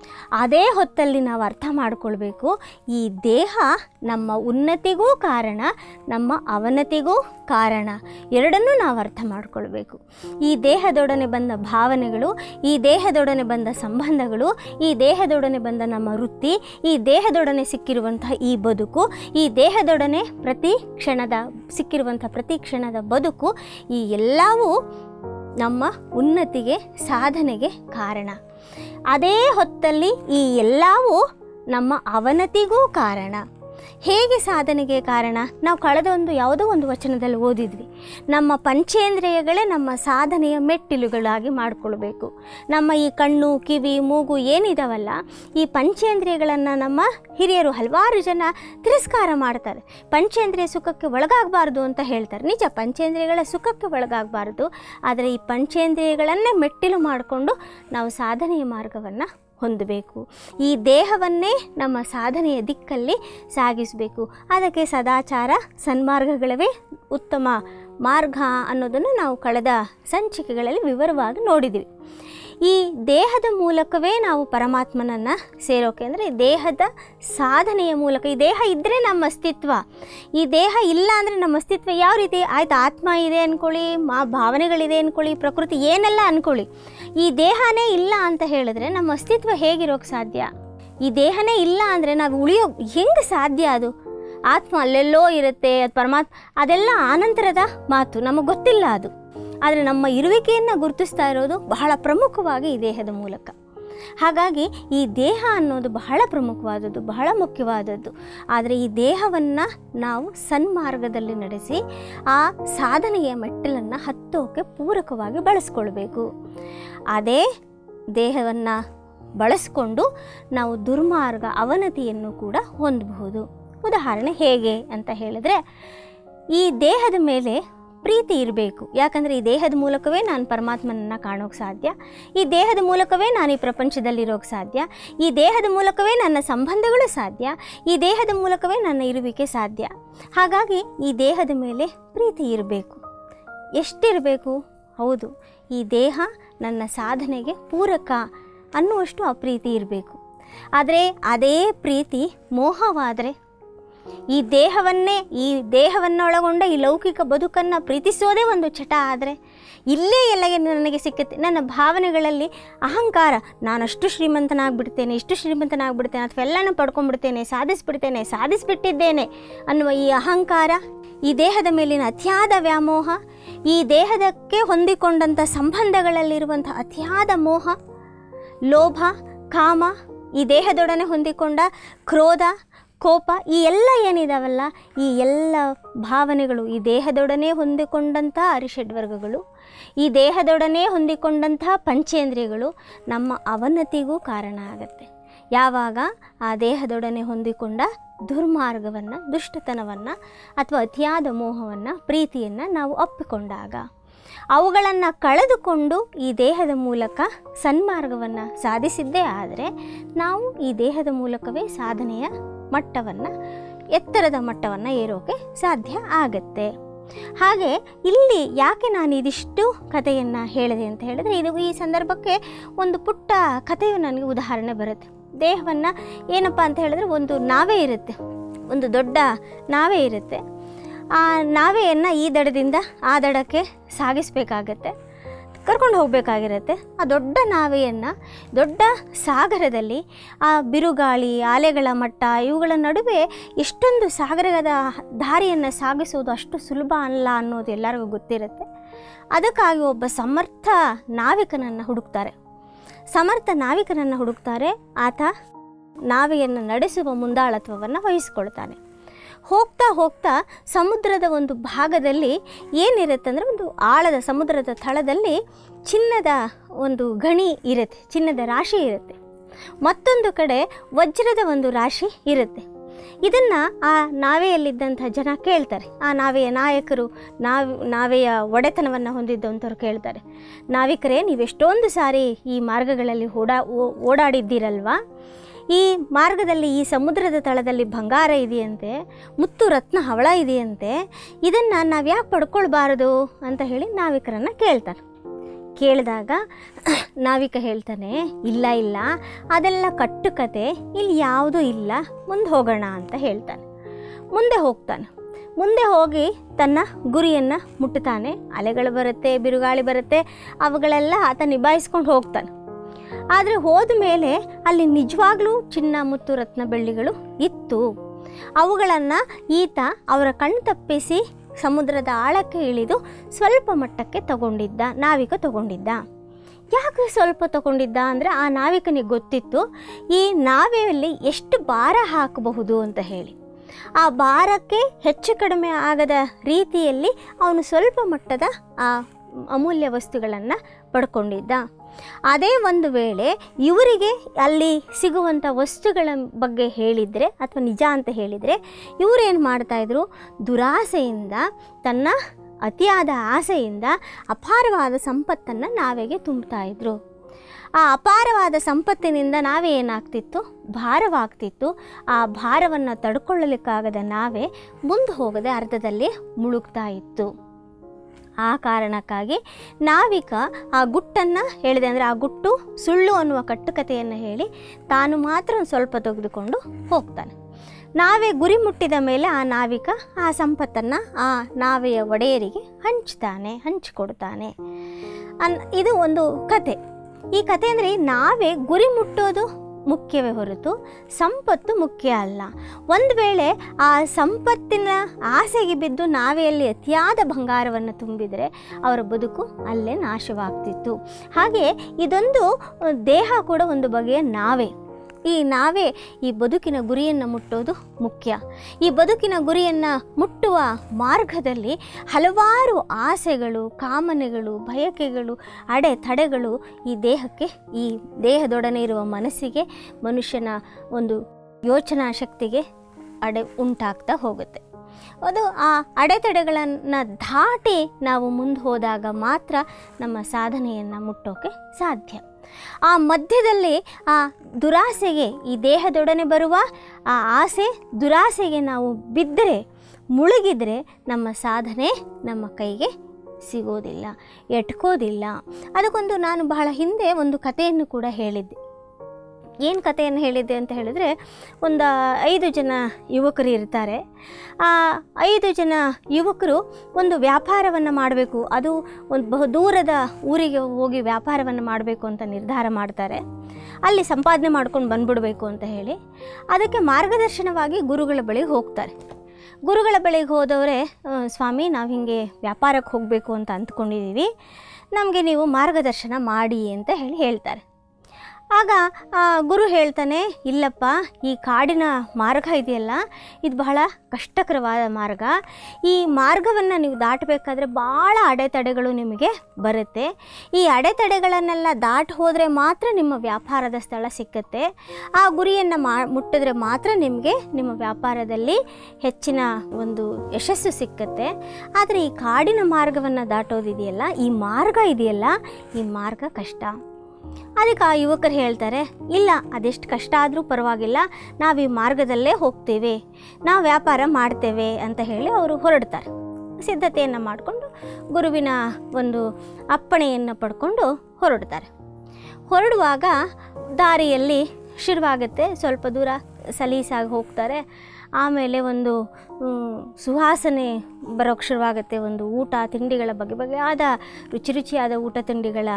ಅದೇ ಹೊತ್ತಲ್ಲಿ ನಾವು ಅರ್ಥ ಮಾಡಿಕೊಳ್ಬೇಕು ಈ ದೇಹ ನಮ್ಮ ಉನ್ನತಿಗೂ ಕಾರಣ ನಮ್ಮ ಅವನತಿಗೂ ಕಾರಣ ಎರಡನ್ನೂ ನಾವು ಅರ್ಥ ಮಾಡಿಕೊಳ್ಬೇಕು ಈ ದೇಹದೊಡನೆ ಬಂದ ಭಾವನೆಗಳು ಈ ದೇಹದೊಡನೆ ಬಂದ ಸಂಬಂಧಗಳು ಈ ದೇಹದೊಡನೆ ಬಂದ ನಮ್ಮ ವೃತ್ತಿ ಈ ದೇಹದೊಡನೆ ಸಿಕ್ಕಿರುವಂತಹ ಈ ಬದುಕು ಈ ದೇಹದೊಡನೆ ಪ್ರತಿ ಕ್ಷಣದ ಸಿಕ್ಕಿರುವಂಥ ಪ್ರತಿ ಕ್ಷಣದ ಬದುಕು ಈ ಎಲ್ಲವೂ ನಮ್ಮ ಉನ್ನತಿಗೆ ಸಾಧನೆಗೆ ಕಾರಣ ಅದೇ ಹೊತ್ತಲ್ಲಿ ಈ ಎಲ್ಲವೂ ನಮ್ಮ ಅವನತಿಗೂ ಕಾರಣ ಹೇಗೆ ಸಾಧನೆಗೆ ಕಾರಣ ನಾವು ಕಳೆದ ಒಂದು ಯಾವುದೋ ಒಂದು ವಚನದಲ್ಲಿ ಓದಿದ್ವಿ ನಮ್ಮ ಪಂಚೇಂದ್ರಿಯಗಳೇ ನಮ್ಮ ಸಾಧನೆಯ ಮೆಟ್ಟಿಲುಗಳಾಗಿ ಮಾಡಿಕೊಳ್ಬೇಕು ನಮ್ಮ ಈ ಕಣ್ಣು ಕಿವಿ ಮೂಗು ಏನಿದಾವಲ್ಲ ಈ ಪಂಚೇಂದ್ರಿಯಗಳನ್ನು ನಮ್ಮ ಹಿರಿಯರು ಹಲವಾರು ಜನ ತಿರಸ್ಕಾರ ಮಾಡ್ತಾರೆ ಪಂಚೇಂದ್ರಿಯ ಸುಖಕ್ಕೆ ಒಳಗಾಗಬಾರ್ದು ಅಂತ ಹೇಳ್ತಾರೆ ನಿಜ ಪಂಚೇಂದ್ರಿಯಗಳ ಸುಖಕ್ಕೆ ಒಳಗಾಗಬಾರ್ದು ಆದರೆ ಈ ಪಂಚೇಂದ್ರಿಯಗಳನ್ನೇ ಮೆಟ್ಟಿಲು ಮಾಡಿಕೊಂಡು ನಾವು ಸಾಧನೆಯ ಮಾರ್ಗವನ್ನು ಹೊಂದಬೇಕು ಈ ದೇಹವನ್ನೇ ನಮ್ಮ ಸಾಧನೆಯ ದಿಕ್ಕಲ್ಲಿ ಸಾಗಿಸಬೇಕು ಅದಕ್ಕೆ ಸದಾಚಾರ ಸನ್ಮಾರ್ಗಗಳವೇ ಉತ್ತಮ ಮಾರ್ಗ ಅನ್ನೋದನ್ನು ನಾವು ಕಳೆದ ಸಂಚಿಕೆಗಳಲ್ಲಿ ವಿವರವಾಗಿ ನೋಡಿದ್ದೀವಿ ಈ ದೇಹದ ಮೂಲಕವೇ ನಾವು ಪರಮಾತ್ಮನನ್ನು ಸೇರೋಕೆ ಅಂದರೆ ದೇಹದ ಸಾಧನೆಯ ಮೂಲಕ ಈ ದೇಹ ಇದ್ದರೆ ನಮ್ಮ ಅಸ್ತಿತ್ವ ಈ ದೇಹ ಇಲ್ಲ ಅಂದರೆ ನಮ್ಮ ಅಸ್ತಿತ್ವ ಯಾವ ರೀತಿ ಆಯ್ತು ಆತ್ಮ ಇದೆ ಅಂದ್ಕೊಳ್ಳಿ ಮಾ ಭಾವನೆಗಳಿದೆ ಅಂದ್ಕೊಳ್ಳಿ ಪ್ರಕೃತಿ ಏನೆಲ್ಲ ಅಂದ್ಕೊಳ್ಳಿ ಈ ದೇಹನೇ ಇಲ್ಲ ಅಂತ ಹೇಳಿದ್ರೆ ನಮ್ಮ ಅಸ್ತಿತ್ವ ಹೇಗಿರೋಕ್ಕೆ ಸಾಧ್ಯ ಈ ದೇಹನೇ ಇಲ್ಲ ಅಂದರೆ ನಾವು ಉಳಿಯೋ ಹೆಂಗೆ ಸಾಧ್ಯ ಅದು ಆತ್ಮ ಅಲ್ಲೆಲ್ಲೋ ಇರುತ್ತೆ ಅದು ಪರಮಾತ್ಮ ಅದೆಲ್ಲ ಆನಂತರದ ಮಾತು ನಮಗೆ ಗೊತ್ತಿಲ್ಲ ಅದು ಆದರೆ ನಮ್ಮ ಇರುವಿಕೆಯನ್ನು ಗುರುತಿಸ್ತಾ ಇರೋದು ಬಹಳ ಪ್ರಮುಖವಾಗಿ ಈ ದೇಹದ ಮೂಲಕ ಹಾಗಾಗಿ ಈ ದೇಹ ಅನ್ನೋದು ಬಹಳ ಪ್ರಮುಖವಾದದ್ದು ಬಹಳ ಮುಖ್ಯವಾದದ್ದು ಆದರೆ ಈ ದೇಹವನ್ನು ನಾವು ಸನ್ಮಾರ್ಗದಲ್ಲಿ ನಡೆಸಿ ಆ ಸಾಧನೆಯ ಮೆಟ್ಟಲನ್ನು ಹತ್ತೋಕೆ ಪೂರಕವಾಗಿ ಬಳಸ್ಕೊಳ್ಬೇಕು ಅದೇ ದೇಹವನ್ನು ಬಳಸ್ಕೊಂಡು ನಾವು ದುರ್ಮಾರ್ಗ ಅವನತಿಯನ್ನು ಕೂಡ ಹೊಂದಬಹುದು ಉದಾಹರಣೆ ಹೇಗೆ ಅಂತ ಹೇಳಿದ್ರೆ ಈ ದೇಹದ ಮೇಲೆ ಪ್ರೀತಿ ಇರಬೇಕು ಯಾಕಂದರೆ ಈ ದೇಹದ ಮೂಲಕವೇ ನಾನು ಪರಮಾತ್ಮನನ್ನು ಕಾಣೋಕ್ಕೆ ಸಾಧ್ಯ ಈ ದೇಹದ ಮೂಲಕವೇ ನಾನು ಈ ಪ್ರಪಂಚದಲ್ಲಿರೋಕ್ಕೆ ಸಾಧ್ಯ ಈ ದೇಹದ ಮೂಲಕವೇ ನನ್ನ ಸಂಬಂಧಗಳು ಸಾಧ್ಯ ಈ ದೇಹದ ಮೂಲಕವೇ ನನ್ನ ಇರುವಿಕೆ ಸಾಧ್ಯ ಹಾಗಾಗಿ ಈ ದೇಹದ ಮೇಲೆ ಪ್ರೀತಿ ಇರಬೇಕು ಎಷ್ಟಿರಬೇಕು ಹೌದು ಈ ದೇಹ ನನ್ನ ಸಾಧನೆಗೆ ಪೂರಕ ಅನ್ನುವಷ್ಟು ಆ ಪ್ರೀತಿ ಇರಬೇಕು ಆದರೆ ಅದೇ ಪ್ರೀತಿ ಮೋಹವಾದರೆ ಈ ದೇಹವನ್ನೇ ಈ ದೇಹವನ್ನೊಳಗೊಂಡ ಈ ಲೌಕಿಕ ಬದುಕನ್ನು ಪ್ರೀತಿಸೋದೇ ಒಂದು ಚಟ ಆದರೆ ಇಲ್ಲೇ ಎಲ್ಲ ನನಗೆ ಸಿಕ್ಕುತ್ತೆ ನನ್ನ ಭಾವನೆಗಳಲ್ಲಿ ಅಹಂಕಾರ ನಾನಷ್ಟು ಶ್ರೀಮಂತನಾಗ್ಬಿಡ್ತೇನೆ ಇಷ್ಟು ಶ್ರೀಮಂತನಾಗ್ಬಿಡ್ತೇನೆ ಅಥವಾ ಎಲ್ಲನೂ ಪಡ್ಕೊಂಡ್ಬಿಡ್ತೇನೆ ಸಾಧಿಸ್ಬಿಡ್ತೇನೆ ಸಾಧಿಸ್ಬಿಟ್ಟಿದ್ದೇನೆ ಅನ್ನುವ ಈ ಅಹಂಕಾರ ಈ ದೇಹದ ಮೇಲಿನ ಅತಿಯಾದ ವ್ಯಾಮೋಹ ಈ ದೇಹದಕ್ಕೆ ಹೊಂದಿಕೊಂಡಂಥ ಸಂಬಂಧಗಳಲ್ಲಿರುವಂಥ ಅತಿಯಾದ ಮೋಹ ಲೋಭ ಕಾಮ ಈ ದೇಹದೊಡನೆ ಹೊಂದಿಕೊಂಡ ಕ್ರೋಧ ಕೋಪ ಈ ಎಲ್ಲ ಏನಿದಾವಲ್ಲ ಈ ಎಲ್ಲ ಭಾವನೆಗಳು ಈ ದೇಹದೊಡನೆ ಹೊಂದಿಕೊಂಡಂಥ ಅರಿಷಡ್ವರ್ಗಗಳು ಈ ದೇಹದೊಡನೆ ಹೊಂದಿಕೊಂಡಂಥ ಪಂಚೇಂದ್ರಿಯಗಳು ನಮ್ಮ ಅವನತಿಗೂ ಕಾರಣ ಆಗತ್ತೆ ಯಾವಾಗ ಆ ದೇಹದೊಡನೆ ಹೊಂದಿಕೊಂಡ ದುರ್ಮಾರ್ಗವನ್ನು ದುಷ್ಟತನವನ್ನು ಅಥವಾ ಅತಿಯಾದ ಮೋಹವನ್ನು ಪ್ರೀತಿಯನ್ನು ನಾವು ಒಪ್ಪಿಕೊಂಡಾಗ ಅವುಗಳನ್ನು ಕಳೆದುಕೊಂಡು ಈ ದೇಹದ ಮೂಲಕ ಸನ್ಮಾರ್ಗವನ್ನು ಸಾಧಿಸಿದ್ದೇ ಆದರೆ ನಾವು ಈ ದೇಹದ ಮೂಲಕವೇ ಸಾಧನೆಯ ಮಟ್ಟವನ್ನು ಎತ್ತರದ ಮಟ್ಟವನ್ನು ಏರೋಕೆ ಸಾಧ್ಯ ಆಗತ್ತೆ ಹಾಗೆ ಇಲ್ಲಿ ಯಾಕೆ ನಾನು ಇದಿಷ್ಟು ಕಥೆಯನ್ನು ಹೇಳಿದೆ ಅಂತ ಹೇಳಿದ್ರೆ ಇದು ಈ ಸಂದರ್ಭಕ್ಕೆ ಒಂದು ಪುಟ್ಟ ಕಥೆಯು ನನಗೆ ಉದಾಹರಣೆ ಬರುತ್ತೆ ದೇಹವನ್ನು ಏನಪ್ಪ ಅಂತ ಹೇಳಿದ್ರೆ ಒಂದು ನಾವೇ ಇರುತ್ತೆ ಒಂದು ದೊಡ್ಡ ನಾವೇ ಇರುತ್ತೆ ಆ ನಾವೆಯನ್ನು ಈ ದಡದಿಂದ ಆ ದಡಕ್ಕೆ ಸಾಗಿಸಬೇಕಾಗತ್ತೆ ಕರ್ಕೊಂಡು ಹೋಗಬೇಕಾಗಿರುತ್ತೆ ಆ ದೊಡ್ಡ ನಾವೆಯನ್ನು ದೊಡ್ಡ ಸಾಗರದಲ್ಲಿ ಆ ಬಿರುಗಾಳಿ ಅಲೆಗಳ ಮಟ್ಟ ಇವುಗಳ ನಡುವೆ ಎಷ್ಟೊಂದು ಸಾಗರದ ದಾರಿಯನ್ನು ಸಾಗಿಸೋದು ಅಷ್ಟು ಸುಲಭ ಅಲ್ಲ ಅನ್ನೋದು ಎಲ್ಲರಿಗೂ ಗೊತ್ತಿರುತ್ತೆ ಅದಕ್ಕಾಗಿ ಒಬ್ಬ ಸಮರ್ಥ ನಾವಿಕನನ್ನು ಹುಡುಕ್ತಾರೆ ಸಮರ್ಥ ನಾವಿಕನನ್ನು ಹುಡುಕ್ತಾರೆ ಆತ ನಾವೆಯನ್ನು ನಡೆಸುವ ಮುಂದಾಳತ್ವವನ್ನು ವಹಿಸ್ಕೊಳ್ತಾನೆ ಹೋಗ್ತಾ ಹೋಗ್ತಾ ಸಮುದ್ರದ ಒಂದು ಭಾಗದಲ್ಲಿ ಏನಿರುತ್ತೆ ಅಂದರೆ ಒಂದು ಆಳದ ಸಮುದ್ರದ ತಳದಲ್ಲಿ ಚಿನ್ನದ ಒಂದು ಗಣಿ ಇರುತ್ತೆ ಚಿನ್ನದ ರಾಶಿ ಇರುತ್ತೆ ಮತ್ತೊಂದು ಕಡೆ ವಜ್ರದ ಒಂದು ರಾಶಿ ಇರುತ್ತೆ ಇದನ್ನು ಆ ನಾವೆಯಲ್ಲಿದ್ದಂಥ ಜನ ಕೇಳ್ತಾರೆ ಆ ನಾವೆಯ ನಾಯಕರು ನಾವ್ ನಾವೆಯ ಒಡೆತನವನ್ನು ಹೊಂದಿದ್ದಂಥವ್ರು ಕೇಳ್ತಾರೆ ನಾವಿಕರೇ ನೀವೆಷ್ಟೊಂದು ಸಾರಿ ಈ ಮಾರ್ಗಗಳಲ್ಲಿ ಓಡಾ ಓ- ಓಡಾಡಿದ್ದೀರಲ್ವಾ ಈ ಮಾರ್ಗದಲ್ಲಿ ಈ ಸಮುದ್ರದ ತಳದಲ್ಲಿ ಬಂಗಾರ ಇದೆಯಂತೆ ಮುತ್ತು ರತ್ನ ಹವಳ ಇದೆಯಂತೆ ಇದನ್ನು ನಾವು ಯಾಕೆ ಪಡ್ಕೊಳ್ಬಾರದು ಅಂತ ಹೇಳಿ ನಾವಿಕರನ್ನು ಕೇಳ್ತಾರೆ ಕೇಳಿದಾಗ ನಾವಿಕ ಹೇಳ್ತಾನೆ ಇಲ್ಲ ಇಲ್ಲ ಅದೆಲ್ಲ ಕಟ್ಟುಕತೆ ಇಲ್ಲಿ ಯಾವುದೂ ಇಲ್ಲ ಮುಂದೆ ಹೋಗೋಣ ಅಂತ ಹೇಳ್ತಾನೆ ಮುಂದೆ ಹೋಗ್ತಾನೆ ಮುಂದೆ ಹೋಗಿ ತನ್ನ ಗುರಿಯನ್ನು ಮುಟ್ಟುತ್ತಾನೆ ಅಲೆಗಳು ಬರುತ್ತೆ ಬಿರುಗಾಳಿ ಬರುತ್ತೆ ಅವುಗಳೆಲ್ಲ ಆತ ನಿಭಾಯಿಸ್ಕೊಂಡು ಹೋಗ್ತಾನೆ ಆದರೆ ಹೋದ ಮೇಲೆ ಅಲ್ಲಿ ನಿಜವಾಗ್ಲೂ ಚಿನ್ನ ಮುತ್ತು ರತ್ನ ಬೆಳ್ಳಿಗಳು ಇತ್ತು ಅವುಗಳನ್ನು ಈತ ಅವರ ಕಣ್ಣು ತಪ್ಪಿಸಿ ಸಮುದ್ರದ ಆಳಕ್ಕೆ ಇಳಿದು ಸ್ವಲ್ಪ ಮಟ್ಟಕ್ಕೆ ತಗೊಂಡಿದ್ದ ನಾವಿಕ ತಗೊಂಡಿದ್ದ ಯಾಕೆ ಸ್ವಲ್ಪ ತಗೊಂಡಿದ್ದ ಅಂದರೆ ಆ ನಾವಿಕನಿಗೆ ಗೊತ್ತಿತ್ತು ಈ ನಾವೆಯಲ್ಲಿ ಎಷ್ಟು ಭಾರ ಹಾಕಬಹುದು ಅಂತ ಹೇಳಿ ಆ ಭಾರಕ್ಕೆ ಹೆಚ್ಚು ಕಡಿಮೆ ಆಗದ ರೀತಿಯಲ್ಲಿ ಅವನು ಸ್ವಲ್ಪ ಮಟ್ಟದ ಆ ಅಮೂಲ್ಯ ವಸ್ತುಗಳನ್ನು ಪಡ್ಕೊಂಡಿದ್ದ ಅದೇ ಒಂದು ವೇಳೆ ಇವರಿಗೆ ಅಲ್ಲಿ ಸಿಗುವಂಥ ವಸ್ತುಗಳ ಬಗ್ಗೆ ಹೇಳಿದರೆ ಅಥವಾ ನಿಜ ಅಂತ ಹೇಳಿದರೆ ಇವರೇನು ಮಾಡ್ತಾಯಿದ್ರು ದುರಾಸೆಯಿಂದ ತನ್ನ ಅತಿಯಾದ ಆಸೆಯಿಂದ ಅಪಾರವಾದ ಸಂಪತ್ತನ್ನು ನಾವೆಗೆ ತುಂಬ್ತಾ ಇದ್ರು ಆ ಅಪಾರವಾದ ಸಂಪತ್ತಿನಿಂದ ನಾವೇ ಏನಾಗ್ತಿತ್ತು ಭಾರವಾಗ್ತಿತ್ತು ಆ ಭಾರವನ್ನು ತಡ್ಕೊಳ್ಳಲಿಕ್ಕಾಗದ ನಾವೇ ಮುಂದೆ ಹೋಗದೆ ಅರ್ಧದಲ್ಲಿ ಮುಳುಗ್ತಾ ಇತ್ತು ಆ ಕಾರಣಕ್ಕಾಗಿ ನಾವಿಕ ಆ ಗುಟ್ಟನ್ನು ಹೇಳಿದೆ ಅಂದರೆ ಆ ಗುಟ್ಟು ಸುಳ್ಳು ಅನ್ನುವ ಕಟ್ಟುಕತೆಯನ್ನು ಹೇಳಿ ತಾನು ಮಾತ್ರ ಒಂದು ಸ್ವಲ್ಪ ತೆಗೆದುಕೊಂಡು ಹೋಗ್ತಾನೆ ನಾವೇ ಗುರಿ ಮುಟ್ಟಿದ ಮೇಲೆ ಆ ನಾವಿಕ ಆ ಸಂಪತ್ತನ್ನು ಆ ನಾವೆಯ ಒಡೆಯರಿಗೆ ಹಂಚ್ತಾನೆ ಹಂಚಿಕೊಡ್ತಾನೆ ಅನ್ ಇದು ಒಂದು ಕತೆ ಈ ಕತೆ ಅಂದರೆ ನಾವೇ ಗುರಿ ಮುಟ್ಟೋದು ಮುಖ್ಯವೇ ಹೊರತು ಸಂಪತ್ತು ಮುಖ್ಯ ಅಲ್ಲ ಒಂದು ವೇಳೆ ಆ ಸಂಪತ್ತಿನ ಆಸೆಗೆ ಬಿದ್ದು ನಾವೇ ಅಲ್ಲಿ ಅತಿಯಾದ ಬಂಗಾರವನ್ನು ತುಂಬಿದರೆ ಅವರ ಬದುಕು ಅಲ್ಲೇ ನಾಶವಾಗ್ತಿತ್ತು ಹಾಗೆ ಇದೊಂದು ಅಹ್, ದೇಹ ಕೂಡ ಒಂದು ಬಗೆಯ ನಾವೇ ಈ ನಾವೇ ಈ ಬದುಕಿನ ಗುರಿಯನ್ನು ಮುಟ್ಟೋದು ಮುಖ್ಯ ಈ ಬದುಕಿನ ಗುರಿಯನ್ನು ಮುಟ್ಟುವ ಮಾರ್ಗದಲ್ಲಿ ಹಲವಾರು ಆಸೆಗಳು ಕಾಮನೆಗಳು ಬಯಕೆಗಳು ಅಡೆತಡೆಗಳು ಈ ದೇಹಕ್ಕೆ ಈ ದೇಹದೊಡನೆ ಇರುವ ಮನಸ್ಸಿಗೆ ಮನುಷ್ಯನ ಒಂದು ಯೋಚನಾ ಶಕ್ತಿಗೆ ಅಡೆ ಉಂಟಾಗ್ತಾ ಹೋಗುತ್ತೆ ಅದು ಆ ಅಡೆತಡೆಗಳನ್ನು ದಾಟಿ ನಾವು ಮುಂದೆ ಹೋದಾಗ ಮಾತ್ರ ನಮ್ಮ ಸಾಧನೆಯನ್ನು ಮುಟ್ಟೋಕೆ ಸಾಧ್ಯ ಆ ಮಧ್ಯದಲ್ಲಿ ಆ ದುರಾಸೆಗೆ ಈ ದೇಹದೊಡನೆ ಬರುವ ಆ ಆಸೆ ದುರಾಸೆಗೆ ನಾವು ಬಿದ್ದರೆ ಮುಳುಗಿದರೆ ನಮ್ಮ ಸಾಧನೆ ನಮ್ಮ ಕೈಗೆ ಸಿಗೋದಿಲ್ಲ ಎಟ್ಕೋದಿಲ್ಲ ಅದಕ್ಕೊಂದು ನಾನು ಬಹಳ ಹಿಂದೆ ಒಂದು ಕಥೆಯನ್ನು ಕೂಡ ಹೇಳಿದ್ದೆ ಏನು ಕಥೆಯನ್ನು ಹೇಳಿದ್ದೆ ಅಂತ ಹೇಳಿದರೆ ಒಂದು ಐದು ಜನ ಯುವಕರು ಇರ್ತಾರೆ ಆ ಐದು ಜನ ಯುವಕರು ಒಂದು ವ್ಯಾಪಾರವನ್ನು ಮಾಡಬೇಕು ಅದು ಒಂದು ಬಹು ದೂರದ ಊರಿಗೆ ಹೋಗಿ ವ್ಯಾಪಾರವನ್ನು ಮಾಡಬೇಕು ಅಂತ ನಿರ್ಧಾರ ಮಾಡ್ತಾರೆ ಅಲ್ಲಿ ಸಂಪಾದನೆ ಮಾಡ್ಕೊಂಡು ಬಂದ್ಬಿಡಬೇಕು ಅಂತ ಹೇಳಿ ಅದಕ್ಕೆ ಮಾರ್ಗದರ್ಶನವಾಗಿ ಗುರುಗಳ ಬಳಿಗೆ ಹೋಗ್ತಾರೆ ಗುರುಗಳ ಬಳಿಗೆ ಹೋದವರೇ "ಆ, ಸ್ವಾಮಿ ನಾವು ಹೀಗೆ ವ್ಯಾಪಾರಕ್ಕೆ ಹೋಗಬೇಕು ಅಂತ ಅಂದ್ಕೊಂಡಿದ್ದೀವಿ ನಮಗೆ ನೀವು ಮಾರ್ಗದರ್ಶನ ಮಾಡಿ ಅಂತ ಹೇಳಿ ಹೇಳ್ತಾರೆ ಆಗ ಆ ಗುರು ಹೇಳ್ತಾನೆ ಇಲ್ಲಪ್ಪ ಈ ಕಾಡಿನ ಮಾರ್ಗ ಇದೆಯಲ್ಲ ಇದು ಬಹಳ ಕಷ್ಟಕರವಾದ ಮಾರ್ಗ ಈ ಮಾರ್ಗವನ್ನು ನೀವು ದಾಟಬೇಕಾದ್ರೆ ಭಾಳ ಅಡೆತಡೆಗಳು ನಿಮಗೆ ಬರುತ್ತೆ ಈ ಅಡೆತಡೆಗಳನ್ನೆಲ್ಲ ದಾಟಿ ಹೋದರೆ ಮಾತ್ರ ನಿಮ್ಮ ವ್ಯಾಪಾರದ ಸ್ಥಳ ಸಿಕ್ಕತ್ತೆ ಆ ಗುರಿಯನ್ನು ಮಾ ಮುಟ್ಟಿದ್ರೆ ಮಾತ್ರ ನಿಮಗೆ ನಿಮ್ಮ ವ್ಯಾಪಾರದಲ್ಲಿ ಹೆಚ್ಚಿನ ಒಂದು ಯಶಸ್ಸು ಸಿಕ್ಕತ್ತೆ ಆದರೆ ಈ ಕಾಡಿನ ಮಾರ್ಗವನ್ನು ದಾಟೋದಿದೆಯಲ್ಲ ಈ ಮಾರ್ಗ ಇದೆಯಲ್ಲ ಈ ಮಾರ್ಗ ಕಷ್ಟ ಅದಕ್ಕೆ ಆ ಯುವಕರು ಹೇಳ್ತಾರೆ ಇಲ್ಲ ಅದೆಷ್ಟು ಕಷ್ಟ ಆದರೂ ಪರವಾಗಿಲ್ಲ ನಾವು ಈ ಮಾರ್ಗದಲ್ಲೇ ಹೋಗ್ತೇವೆ ನಾವು ವ್ಯಾಪಾರ ಮಾಡ್ತೇವೆ ಅಂತ ಹೇಳಿ ಅವರು ಹೊರಡ್ತಾರೆ ಸಿದ್ಧತೆಯನ್ನು ಮಾಡಿಕೊಂಡು ಗುರುವಿನ ಒಂದು ಅಪ್ಪಣೆಯನ್ನು ಪಡ್ಕೊಂಡು ಹೊರಡ್ತಾರೆ ಹೊರಡುವಾಗ ದಾರಿಯಲ್ಲಿ ಶುರುವಾಗುತ್ತೆ ಸ್ವಲ್ಪ ದೂರ ಸಲೀಸಾಗಿ ಹೋಗ್ತಾರೆ ಆಮೇಲೆ ಒಂದು ಮ್, ಸುವಾಸನೆ ಬರೋಕ್ಕೆ ಶುರುವಾಗುತ್ತೆ ಒಂದು ಊಟ ತಿಂಡಿಗಳ ಬಗೆ ಬಗೆಯಾದ ರುಚಿ ರುಚಿಯಾದ ಊಟ ತಿಂಡಿಗಳ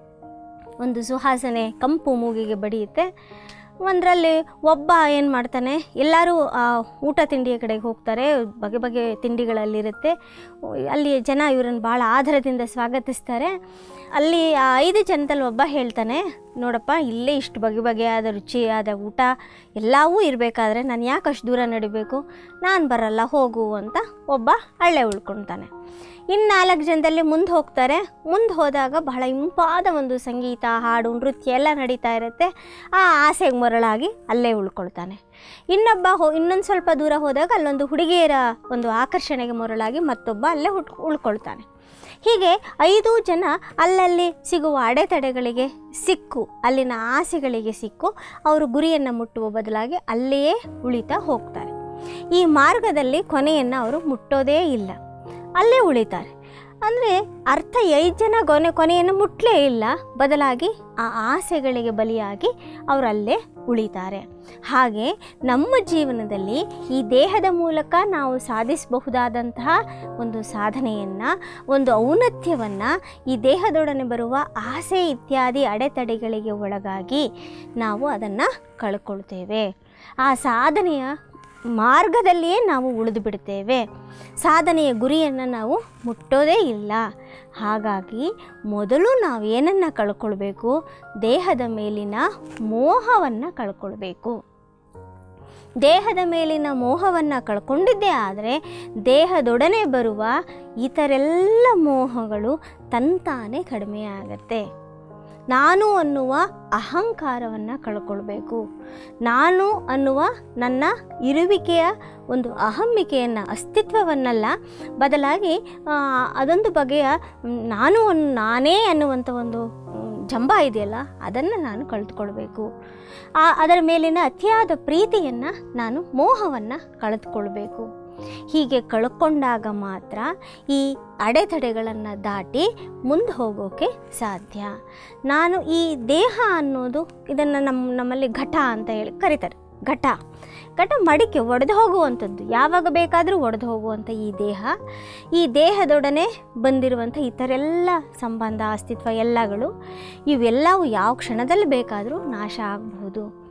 ಒಂದು ಸುವಾಸನೆ ಕಂಪು ಮೂಗಿಗೆ ಬಡಿಯುತ್ತೆ ಒಂದರಲ್ಲಿ ಒಬ್ಬ ಏನು ಮಾಡ್ತಾನೆ ಎಲ್ಲರೂ ಆ ಊಟ ತಿಂಡಿಯ ಕಡೆಗೆ ಹೋಗ್ತಾರೆ ಬಗೆ ಬಗೆ ತಿಂಡಿಗಳಲ್ಲಿರುತ್ತೆ ಅಲ್ಲಿ ಜನ ಇವರನ್ನು ಭಾಳ ಆಧಾರದಿಂದ ಸ್ವಾಗತಿಸ್ತಾರೆ ಅಲ್ಲಿ ಆ ಐದು ಜನದಲ್ಲಿ ಒಬ್ಬ ಹೇಳ್ತಾನೆ ನೋಡಪ್ಪ ಇಲ್ಲೇ ಇಷ್ಟು ಬಗೆ ಬಗೆಯಾದ ರುಚಿಯಾದ ಊಟ ಎಲ್ಲವೂ ಇರಬೇಕಾದ್ರೆ ನಾನು ಯಾಕೆ ಅಷ್ಟು ದೂರ ನಡಿಬೇಕು ನಾನು ಬರಲ್ಲ ಹೋಗು ಅಂತ ಒಬ್ಬ ಹಳ್ಳೆ ಉಳ್ಕೊಳ್ತಾನೆ ಇನ್ನು ನಾಲ್ಕು ಜನದಲ್ಲಿ ಮುಂದೆ ಹೋಗ್ತಾರೆ ಮುಂದೆ ಹೋದಾಗ ಬಹಳ ಇಂಪಾದ ಒಂದು ಸಂಗೀತ ಹಾಡು ನೃತ್ಯ ಎಲ್ಲ ನಡೀತಾ ಇರುತ್ತೆ ಆ ಆಸೆಗೆ ಮರಳಾಗಿ ಅಲ್ಲೇ ಉಳ್ಕೊಳ್ತಾನೆ ಇನ್ನೊಬ್ಬ ಹೋ ಇನ್ನೊಂದು ಸ್ವಲ್ಪ ದೂರ ಹೋದಾಗ ಅಲ್ಲೊಂದು ಹುಡುಗಿಯರ ಒಂದು ಆಕರ್ಷಣೆಗೆ ಮರಳಾಗಿ ಮತ್ತೊಬ್ಬ ಅಲ್ಲೇ ಹುಟ್ ಉಳ್ಕೊಳ್ತಾನೆ ಹೀಗೆ ಐದು ಜನ ಅಲ್ಲಲ್ಲಿ ಸಿಗುವ ಅಡೆತಡೆಗಳಿಗೆ ಸಿಕ್ಕು ಅಲ್ಲಿನ ಆಸೆಗಳಿಗೆ ಸಿಕ್ಕು ಅವರು ಗುರಿಯನ್ನು ಮುಟ್ಟುವ ಬದಲಾಗಿ ಅಲ್ಲಿಯೇ ಉಳಿತಾ ಹೋಗ್ತಾರೆ ಈ ಮಾರ್ಗದಲ್ಲಿ ಕೊನೆಯನ್ನು ಅವರು ಮುಟ್ಟೋದೇ ಇಲ್ಲ ಅಲ್ಲೇ ಉಳಿತಾರೆ ಅಂದರೆ ಅರ್ಥ ಐದು ಜನ ಕೊನೆ ಕೊನೆಯನ್ನು ಮುಟ್ಟಲೇ ಇಲ್ಲ ಬದಲಾಗಿ ಆ ಆಸೆಗಳಿಗೆ ಬಲಿಯಾಗಿ ಅವರು ಅಲ್ಲೇ ಉಳಿತಾರೆ ಹಾಗೆ ನಮ್ಮ ಜೀವನದಲ್ಲಿ ಈ ದೇಹದ ಮೂಲಕ ನಾವು ಸಾಧಿಸಬಹುದಾದಂತಹ ಒಂದು ಸಾಧನೆಯನ್ನು ಒಂದು ಔನ್ನತ್ಯವನ್ನು ಈ ದೇಹದೊಡನೆ ಬರುವ ಆಸೆ ಇತ್ಯಾದಿ ಅಡೆತಡೆಗಳಿಗೆ ಒಳಗಾಗಿ ನಾವು ಅದನ್ನು ಕಳ್ಕೊಳ್ತೇವೆ ಆ ಸಾಧನೆಯ ಮಾರ್ಗದಲ್ಲಿಯೇ ನಾವು ಉಳಿದು ಬಿಡ್ತೇವೆ ಸಾಧನೆಯ ಗುರಿಯನ್ನು ನಾವು ಮುಟ್ಟೋದೇ ಇಲ್ಲ ಹಾಗಾಗಿ ಮೊದಲು ನಾವು ಏನನ್ನು ಕಳ್ಕೊಳ್ಬೇಕು ದೇಹದ ಮೇಲಿನ ಮೋಹವನ್ನು ಕಳ್ಕೊಳ್ಬೇಕು ದೇಹದ ಮೇಲಿನ ಮೋಹವನ್ನು ಕಳ್ಕೊಂಡಿದ್ದೇ ಆದರೆ ದೇಹದೊಡನೆ ಬರುವ ಇತರೆಲ್ಲ ಮೋಹಗಳು ತಂತಾನೇ ಕಡಿಮೆಯಾಗತ್ತೆ ನಾನು ಅನ್ನುವ ಅಹಂಕಾರವನ್ನು ಕಳ್ಕೊಳ್ಬೇಕು ನಾನು ಅನ್ನುವ ನನ್ನ ಇರುವಿಕೆಯ ಒಂದು ಅಹಮ್ಮಿಕೆಯನ್ನು ಅಸ್ತಿತ್ವವನ್ನಲ್ಲ ಬದಲಾಗಿ ಆ, ಅದೊಂದು ಬಗೆಯ ಮ್, ನಾನು ಅನ್ ನಾನೇ ಅನ್ನುವಂಥ ಒಂದು ಮ್, ಜಂಬ ಇದೆಯಲ್ಲ ಅದನ್ನು ನಾನು ಕಳೆದುಕೊಳ್ಬೇಕು ಆ ಅದರ ಮೇಲಿನ ಅತಿಯಾದ ಪ್ರೀತಿಯನ್ನು ನಾನು ಮೋಹವನ್ನು ಕಳೆದುಕೊಳ್ಬೇಕು ಹೀಗೆ ಕಳ್ಕೊಂಡಾಗ ಮಾತ್ರ ಈ ಅಡೆತಡೆಗಳನ್ನು ದಾಟಿ ಮುಂದೆ ಹೋಗೋಕ್ಕೆ ಸಾಧ್ಯ ನಾನು ಈ ದೇಹ ಅನ್ನೋದು ಇದನ್ನು ನಮ್ಮ ನಮ್ಮಲ್ಲಿ ಘಟ ಅಂತ ಹೇಳಿ ಕರೀತಾರೆ ಘಟ ಘಟ ಮಡಿಕೆ ಒಡೆದು ಹೋಗುವಂಥದ್ದು ಯಾವಾಗ ಬೇಕಾದರೂ ಒಡೆದು ಹೋಗುವಂಥ ಈ ದೇಹ ಈ ದೇಹದೊಡನೆ ಬಂದಿರುವಂಥ ಇತರೆಲ್ಲ ಸಂಬಂಧ ಅಸ್ತಿತ್ವ ಎಲ್ಲಗಳು ಇವೆಲ್ಲವೂ ಯಾವ ಕ್ಷಣದಲ್ಲಿ ಬೇಕಾದರೂ ನಾಶ ಆಗಬಹುದು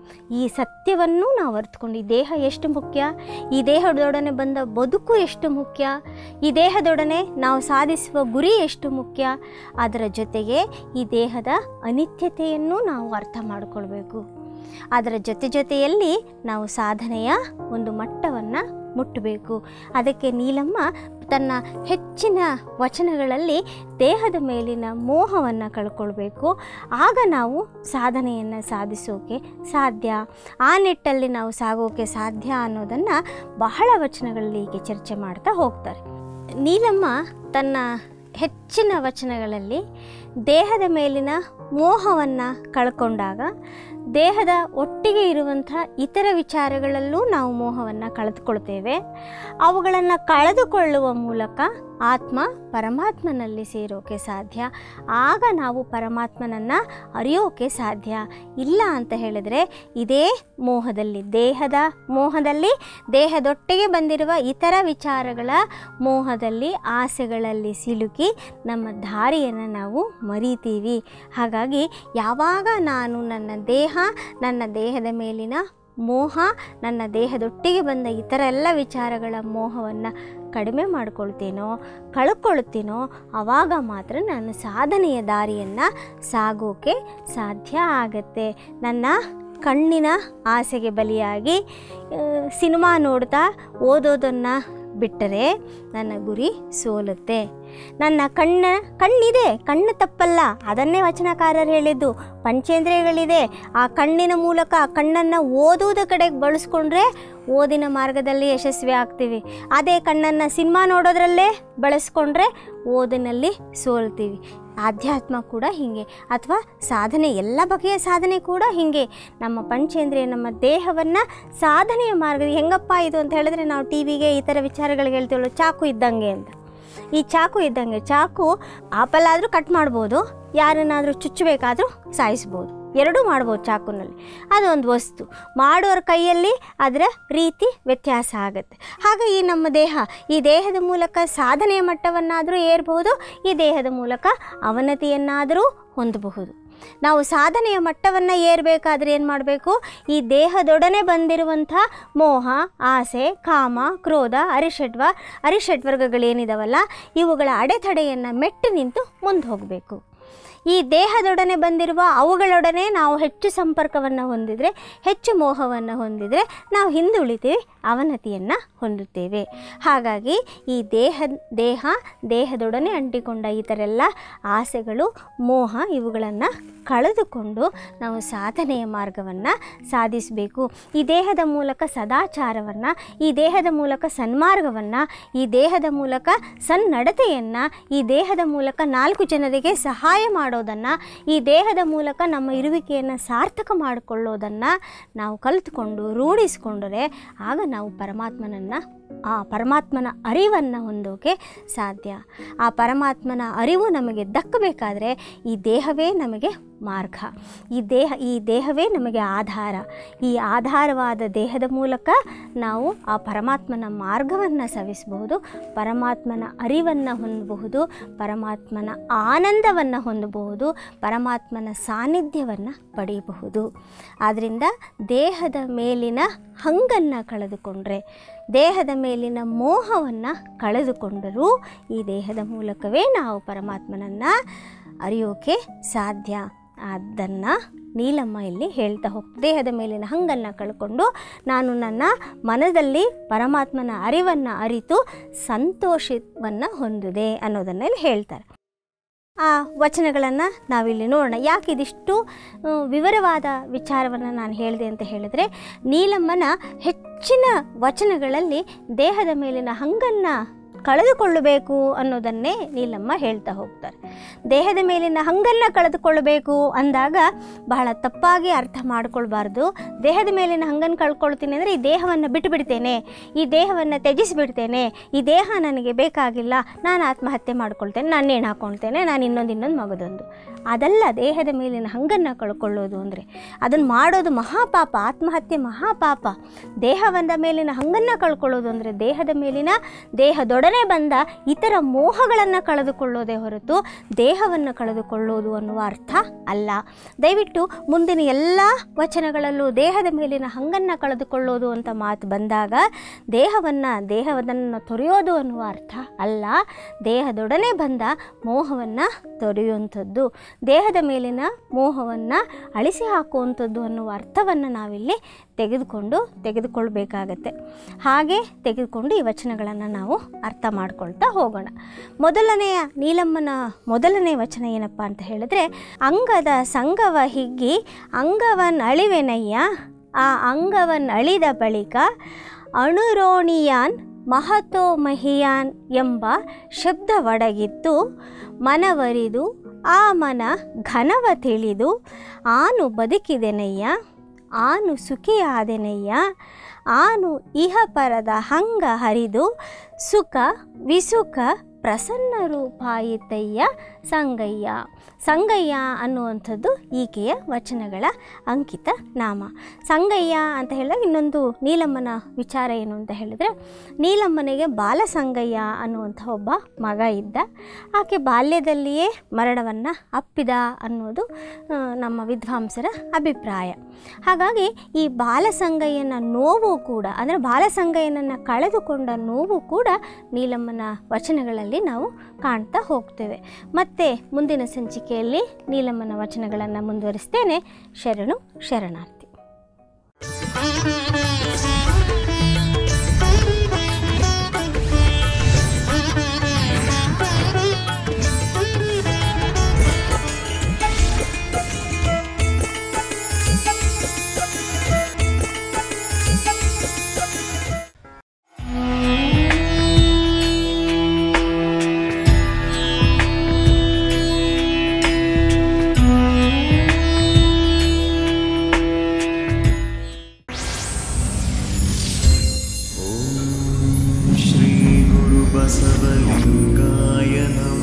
ಈ ಸತ್ಯವನ್ನು ನಾವು ಅರ್ಥಕೊಂಡು ಈ ದೇಹ ಎಷ್ಟು ಮುಖ್ಯ ಈ ದೇಹದೊಡನೆ ಬಂದ ಬದುಕು ಎಷ್ಟು ಮುಖ್ಯ ಈ ದೇಹದೊಡನೆ ನಾವು ಸಾಧಿಸುವ ಗುರಿ ಎಷ್ಟು ಮುಖ್ಯ ಅದರ ಜೊತೆಗೆ ಈ ದೇಹದ ಅನಿತ್ಯತೆಯನ್ನು ನಾವು ಅರ್ಥ ಮಾಡಿಕೊಳ್ಬೇಕು ಅದರ ಜೊತೆ ಜೊತೆಯಲ್ಲಿ ನಾವು ಸಾಧನೆಯ ಒಂದು ಮಟ್ಟವನ್ನು ಮುಟ್ಟಬೇಕು ಅದಕ್ಕೆ ನೀಲಮ್ಮ ತನ್ನ ಹೆಚ್ಚಿನ ವಚನಗಳಲ್ಲಿ ದೇಹದ ಮೇಲಿನ ಮೋಹವನ್ನು ಕಳ್ಕೊಳ್ಬೇಕು ಆಗ ನಾವು ಸಾಧನೆಯನ್ನು ಸಾಧಿಸೋಕೆ ಸಾಧ್ಯ ಆ ನಿಟ್ಟಲ್ಲಿ ನಾವು ಸಾಗೋಕೆ ಸಾಧ್ಯ ಅನ್ನೋದನ್ನು ಬಹಳ ವಚನಗಳಲ್ಲಿ ಹೀಗೆ ಚರ್ಚೆ ಮಾಡ್ತಾ ಹೋಗ್ತಾರೆ ನೀಲಮ್ಮ ತನ್ನ ಹೆಚ್ಚಿನ ವಚನಗಳಲ್ಲಿ ದೇಹದ ಮೇಲಿನ ಮೋಹವನ್ನು ಕಳ್ಕೊಂಡಾಗ ದೇಹದ ಒಟ್ಟಿಗೆ ಇರುವಂಥ ಇತರ ವಿಚಾರಗಳಲ್ಲೂ ನಾವು ಮೋಹವನ್ನು ಕಳೆದುಕೊಳ್ತೇವೆ ಅವುಗಳನ್ನು ಕಳೆದುಕೊಳ್ಳುವ ಮೂಲಕ ಆತ್ಮ ಪರಮಾತ್ಮನಲ್ಲಿ ಸೇರೋಕೆ ಸಾಧ್ಯ ಆಗ ನಾವು ಪರಮಾತ್ಮನನ್ನು ಅರಿಯೋಕೆ ಸಾಧ್ಯ ಇಲ್ಲ ಅಂತ ಹೇಳಿದರೆ ಇದೇ ಮೋಹದಲ್ಲಿ ದೇಹದ ಮೋಹದಲ್ಲಿ ದೇಹದೊಟ್ಟಿಗೆ ಬಂದಿರುವ ಇತರ ವಿಚಾರಗಳ ಮೋಹದಲ್ಲಿ ಆಸೆಗಳಲ್ಲಿ ಸಿಲುಕಿ ನಮ್ಮ ದಾರಿಯನ್ನು ನಾವು ಮರಿತೀವಿ ಹಾಗಾಗಿ ಯಾವಾಗ ನಾನು ನನ್ನ ದೇಹ ನನ್ನ ದೇಹದ ಮೇಲಿನ ಮೋಹ ನನ್ನ ದೇಹದೊಟ್ಟಿಗೆ ಬಂದ ಇತರ ಎಲ್ಲ ವಿಚಾರಗಳ ಮೋಹವನ್ನು ಕಡಿಮೆ ಮಾಡ್ಕೊಳ್ತೀನೋ ಕಳ್ಕೊಳ್ತೀನೋ ಆವಾಗ ಮಾತ್ರ ನಾನು ಸಾಧನೆಯ ದಾರಿಯನ್ನು ಸಾಗೋಕೆ ಸಾಧ್ಯ ಆಗತ್ತೆ ನನ್ನ ಕಣ್ಣಿನ ಆಸೆಗೆ ಬಲಿಯಾಗಿ ಆ, ಸಿನಿಮಾ ನೋಡ್ತಾ ಓದೋದನ್ನು ಬಿಟ್ಟರೆ ನನ್ನ ಗುರಿ ಸೋಲುತ್ತೆ ನನ್ನ ಕಣ್ಣ ಕಣ್ಣಿದೆ ಕಣ್ಣು ತಪ್ಪಲ್ಲ ಅದನ್ನೇ ವಚನಕಾರರು ಹೇಳಿದ್ದು ಪಂಚೇಂದ್ರಿಯಗಳಿದೆ ಆ ಕಣ್ಣಿನ ಮೂಲಕ ಆ ಕಣ್ಣನ್ನು ಓದುವುದ ಕಡೆಗೆ ಬಳಸ್ಕೊಂಡ್ರೆ ಓದಿನ ಮಾರ್ಗದಲ್ಲಿ ಯಶಸ್ವಿ ಆಗ್ತೀವಿ ಅದೇ ಕಣ್ಣನ್ನು ಸಿನಿಮಾ ನೋಡೋದ್ರಲ್ಲೇ ಬಳಸ್ಕೊಂಡ್ರೆ ಓದಿನಲ್ಲಿ ಸೋಲ್ತೀವಿ ಆಧ್ಯಾತ್ಮ ಕೂಡ ಹೀಗೆ ಅಥವಾ ಸಾಧನೆ ಎಲ್ಲ ಬಗೆಯ ಸಾಧನೆ ಕೂಡ ಹೀಗೆ ನಮ್ಮ ಪಂಚೇಂದ್ರಿಯ ನಮ್ಮ ದೇಹವನ್ನು ಸಾಧನೆಯ ಮಾರ್ಗ ಹೆಂಗಪ್ಪ ಇದು ಅಂತ ಹೇಳಿದ್ರೆ ನಾವು ಟಿ ವಿಗೆ ಈ ಥರ ವಿಚಾರಗಳಿಗೆ ಹೇಳ್ತೀವಲ್ಲ ಚಾಕು ಇದ್ದಂಗೆ ಅಂತ ಈ ಚಾಕು ಇದ್ದಂಗೆ ಚಾಕು ಆಪಲ್ ಆದರೂ ಕಟ್ ಮಾಡ್ಬೋದು ಯಾರನ್ನಾದರೂ ಚುಚ್ಚಬೇಕಾದ್ರೂ ಸಾಯಿಸ್ಬೋದು ಎರಡೂ ಮಾಡ್ಬೋದು ಚಾಕುನಲ್ಲಿ ಅದೊಂದು ವಸ್ತು ಮಾಡೋರ ಕೈಯಲ್ಲಿ ಅದರ ರೀತಿ ವ್ಯತ್ಯಾಸ ಆಗುತ್ತೆ ಹಾಗೆ ಈ ನಮ್ಮ ದೇಹ ಈ ದೇಹದ ಮೂಲಕ ಸಾಧನೆಯ ಮಟ್ಟವನ್ನಾದರೂ ಏರಬಹುದು ಈ ದೇಹದ ಮೂಲಕ ಅವನತಿಯನ್ನಾದರೂ ಹೊಂದಬಹುದು ನಾವು ಸಾಧನೆಯ ಮಟ್ಟವನ್ನು ಏರಬೇಕಾದ್ರೆ ಏನು ಮಾಡಬೇಕು ಈ ದೇಹದೊಡನೆ ಬಂದಿರುವಂಥ ಮೋಹ ಆಸೆ ಕಾಮ ಕ್ರೋಧ ಅರಿಷಡ್ವ ಅರಿಷಡ್ವರ್ಗಗಳೇನಿದಾವಲ್ಲ ಇವುಗಳ ಅಡೆತಡೆಯನ್ನು ಮೆಟ್ಟು ನಿಂತು ಮುಂದೆ ಹೋಗಬೇಕು ಈ ದೇಹದೊಡನೆ ಬಂದಿರುವ ಅವುಗಳೊಡನೆ ನಾವು ಹೆಚ್ಚು ಸಂಪರ್ಕವನ್ನು ಹೊಂದಿದರೆ ಹೆಚ್ಚು ಮೋಹವನ್ನು ಹೊಂದಿದರೆ ನಾವು ಹಿಂದುಳಿತೀವಿ ಅವನತಿಯನ್ನು ಹೊಂದುತ್ತೇವೆ ಹಾಗಾಗಿ ಈ ದೇಹ ದೇಹ ದೇಹದೊಡನೆ ಅಂಟಿಕೊಂಡ ಈ ಥರ ಎಲ್ಲ ಆಸೆಗಳು ಮೋಹ ಇವುಗಳನ್ನು ಕಳೆದುಕೊಂಡು ನಾವು ಸಾಧನೆಯ ಮಾರ್ಗವನ್ನು ಸಾಧಿಸಬೇಕು ಈ ದೇಹದ ಮೂಲಕ ಸದಾಚಾರವನ್ನು ಈ ದೇಹದ ಮೂಲಕ ಸನ್ಮಾರ್ಗವನ್ನು ಈ ದೇಹದ ಮೂಲಕ ಸನ್ನಡತೆಯನ್ನು ಈ ದೇಹದ ಮೂಲಕ ನಾಲ್ಕು ಜನರಿಗೆ ಸಹಾಯ ಮಾಡೋದನ್ನು ಈ ದೇಹದ ಮೂಲಕ ನಮ್ಮ ಇರುವಿಕೆಯನ್ನು ಸಾರ್ಥಕ ಮಾಡಿಕೊಳ್ಳೋದನ್ನು ನಾವು ಕಲಿತುಕೊಂಡು ರೂಢಿಸಿಕೊಂಡರೆ ಆಗ ನಾವು ಪರಮಾತ್ಮನನ್ನು ಆ ಪರಮಾತ್ಮನ ಅರಿವನ್ನು ಹೊಂದೋಕೆ ಸಾಧ್ಯ ಆ ಪರಮಾತ್ಮನ ಅರಿವು ನಮಗೆ ದಕ್ಕಬೇಕಾದ್ರೆ ಈ ದೇಹವೇ ನಮಗೆ ಮಾರ್ಗ ಈ ದೇಹ ಈ ದೇಹವೇ ನಮಗೆ ಆಧಾರ ಈ ಆಧಾರವಾದ ದೇಹದ ಮೂಲಕ ನಾವು ಆ ಪರಮಾತ್ಮನ ಮಾರ್ಗವನ್ನು ಸವಿಸಬಹುದು ಪರಮಾತ್ಮನ ಅರಿವನ್ನು ಹೊಂದಬಹುದು ಪರಮಾತ್ಮನ ಆನಂದವನ್ನು ಹೊಂದಬಹುದು ಪರಮಾತ್ಮನ ಸಾನ್ನಿಧ್ಯವನ್ನು ಪಡೆಯಬಹುದು ಆದ್ದರಿಂದ ದೇಹದ ಮೇಲಿನ ಹಂಗನ್ನು ಕಳೆದುಕೊಂಡ್ರೆ ದೇಹದ ಮೇಲಿನ ಮೋಹವನ್ನು ಕಳೆದುಕೊಂಡರೂ ಈ ದೇಹದ ಮೂಲಕವೇ ನಾವು ಪರಮಾತ್ಮನನ್ನು ಅರಿಯೋಕೆ ಸಾಧ್ಯ ಅದನ್ನು ನೀಲಮ್ಮ ಇಲ್ಲಿ ಹೇಳ್ತಾ ಹೋಗ್ ದೇಹದ ಮೇಲಿನ ಹಂಗನ್ನು ಕಳ್ಕೊಂಡು ನಾನು ನನ್ನ ಮನದಲ್ಲಿ ಪರಮಾತ್ಮನ ಅರಿವನ್ನು ಅರಿತು ಸಂತೋಷವನ್ನು ಹೊಂದಿದೆ ಅನ್ನೋದನ್ನ ಇಲ್ಲಿ ಹೇಳ್ತಾರೆ ಆ ವಚನಗಳನ್ನು ನಾವಿಲ್ಲಿ ನೋಡೋಣ ಯಾಕೆ ಇದಿಷ್ಟು ಆ, ವಿವರವಾದ ವಿಚಾರವನ್ನು ನಾನು ಹೇಳಿದೆ ಅಂತ ಹೇಳಿದರೆ ನೀಲಮ್ಮನ ಹೆಚ್ಚಿನ ವಚನಗಳಲ್ಲಿ ದೇಹದ ಮೇಲಿನ ಹಂಗನ್ನು ಕಳೆದುಕೊಳ್ಳಬೇಕು ಅನ್ನೋದನ್ನೇ ನೀಲಮ್ಮ ಹೇಳ್ತಾ ಹೋಗ್ತಾರೆ ದೇಹದ ಮೇಲಿನ ಹಂಗನ್ನು ಕಳೆದುಕೊಳ್ಳಬೇಕು ಅಂದಾಗ ಬಹಳ ತಪ್ಪಾಗಿ ಅರ್ಥ ಮಾಡ್ಕೊಳ್ಬಾರ್ದು ದೇಹದ ಮೇಲಿನ ಹಂಗನ್ನು ಕಳ್ಕೊಳ್ತೀನಿ ಅಂದರೆ ಈ ದೇಹವನ್ನು ಬಿಟ್ಟುಬಿಡ್ತೇನೆ ಈ ದೇಹವನ್ನು ತ್ಯಜಿಸಿಬಿಡ್ತೇನೆ ಈ ದೇಹ ನನಗೆ ಬೇಕಾಗಿಲ್ಲ ನಾನು ಆತ್ಮಹತ್ಯೆ ಮಾಡ್ಕೊಳ್ತೇನೆ ನಾನು ನೇಣು ಹಾಕ್ಕೊಳ್ತೇನೆ ನಾನು ಇನ್ನೊಂದು ಇನ್ನೊಂದು ಮಗದೊಂದು ಅದಲ್ಲ ದೇಹದ ಮೇಲಿನ ಹಂಗನ್ನು ಕಳ್ಕೊಳ್ಳೋದು ಅಂದರೆ ಅದನ್ನು ಮಾಡೋದು ಮಹಾಪಾಪ ಆತ್ಮಹತ್ಯೆ ಮಹಾಪಾಪ ದೇಹವಂದ ಮೇಲಿನ ಹಂಗನ್ನು ಕಳ್ಕೊಳ್ಳೋದು ಅಂದರೆ ದೇಹದ ಮೇಲಿನ ದೇಹದೊಡನೆ ಬಂದ ಇತರ ಮೋಹಗಳನ್ನು ಕಳೆದುಕೊಳ್ಳೋದೇ ಹೊರತು ದೇಹವನ್ನು ಕಳೆದುಕೊಳ್ಳೋದು ಅನ್ನುವ ಅರ್ಥ ಅಲ್ಲ ದಯವಿಟ್ಟು ಮುಂದಿನ ಎಲ್ಲ ವಚನಗಳಲ್ಲೂ ದೇಹದ ಮೇಲಿನ ಹಂಗನ್ನು ಕಳೆದುಕೊಳ್ಳೋದು ಅಂತ ಮಾತು ಬಂದಾಗ ದೇಹವನ್ನು ದೇಹವನ್ನು ತೊರೆಯೋದು ಅನ್ನುವ ಅರ್ಥ ಅಲ್ಲ ದೇಹದೊಡನೆ ಬಂದ ಮೋಹವನ್ನು ತೊರೆಯುವಂಥದ್ದು ದೇಹದ ಮೇಲಿನ ಮೋಹವನ್ನು ಅಳಿಸಿ ಹಾಕುವಂಥದ್ದು ಅನ್ನುವ ಅರ್ಥವನ್ನು ನಾವಿಲ್ಲಿ ತೆಗೆದುಕೊಂಡು ತೆಗೆದುಕೊಳ್ಬೇಕಾಗತ್ತೆ ಹಾಗೆ ತೆಗೆದುಕೊಂಡು ಈ ವಚನಗಳನ್ನು ನಾವು ಅರ್ಥ ಮಾಡ್ಕೊಳ್ತಾ ಹೋಗೋಣ ಮೊದಲನೆಯ ನೀಲಮ್ಮನ ಮೊದಲನೇ ವಚನ ಏನಪ್ಪ ಅಂತ ಹೇಳಿದ್ರೆ ಅಂಗದ ಸಂಗವ ಹಿಗ್ಗಿ ಅಂಗವನ್ ಅಳಿವೆನಯ್ಯ ಆ ಅಂಗವನ್ ಅಳಿದ ಬಳಿಕ ಅಣುರೋಣಿಯಾನ್ ಮಹತೋ ಮಹಿಯಾನ್ ಎಂಬ ಶಬ್ದ ಒಡಗಿತ್ತು ಮನವರಿದು ಆ ಮನ ಘನವ ತಿಳಿದು ಆನು ಬದುಕಿದೆನಯ್ಯ ಆನು ಸುಖಿಯಾದೆನಯ್ಯ ಆನು ಇಹಪರದ ಹಂಗ ಹರಿದು ಸುಖ ವಿಸುಖ ಪ್ರಸನ್ನ ರೂಪಾಯಿತಯ್ಯ ಸಂಗಯ್ಯ ಸಂಗಯ್ಯ ಅನ್ನುವಂಥದ್ದು ಈಕೆಯ ವಚನಗಳ ಅಂಕಿತ ನಾಮ ಸಂಗಯ್ಯ ಅಂತ ಹೇಳಿದಾಗ ಇನ್ನೊಂದು ನೀಲಮ್ಮನ ವಿಚಾರ ಏನು ಅಂತ ಹೇಳಿದ್ರೆ ನೀಲಮ್ಮನಿಗೆ ಬಾಲಸಂಗಯ್ಯ ಅನ್ನುವಂಥ ಒಬ್ಬ ಮಗ ಇದ್ದ ಆಕೆ ಬಾಲ್ಯದಲ್ಲಿಯೇ ಮರಣವನ್ನು ಅಪ್ಪಿದ ಅನ್ನೋದು ಆ, ನಮ್ಮ ವಿದ್ವಾಂಸರ ಅಭಿಪ್ರಾಯ ಹಾಗಾಗಿ ಈ ಬಾಲಸಂಗಯ್ಯನ ನೋವು ಕೂಡ ಅಂದರೆ ಬಾಲಸಂಗಯ್ಯನನ್ನು ಕಳೆದುಕೊಂಡ ನೋವು ಕೂಡ ನೀಲಮ್ಮನ ವಚನಗಳಲ್ಲಿ ನಾವು ಕಾಣ್ತಾ ಹೋಗ್ತೇವೆ ಮತ್ತು ಮುಂದಿನ ಸಂಚಿಕೆಯಲ್ಲಿ ನೀಲಮ್ಮನ ವಚನಗಳನ್ನು ಮುಂದುವರಿಸ್ತೇನೆ ಶರಣು ಶರಣಾರ್ಥಿ
श्रीगुरुबसवलिङ्गाय नमः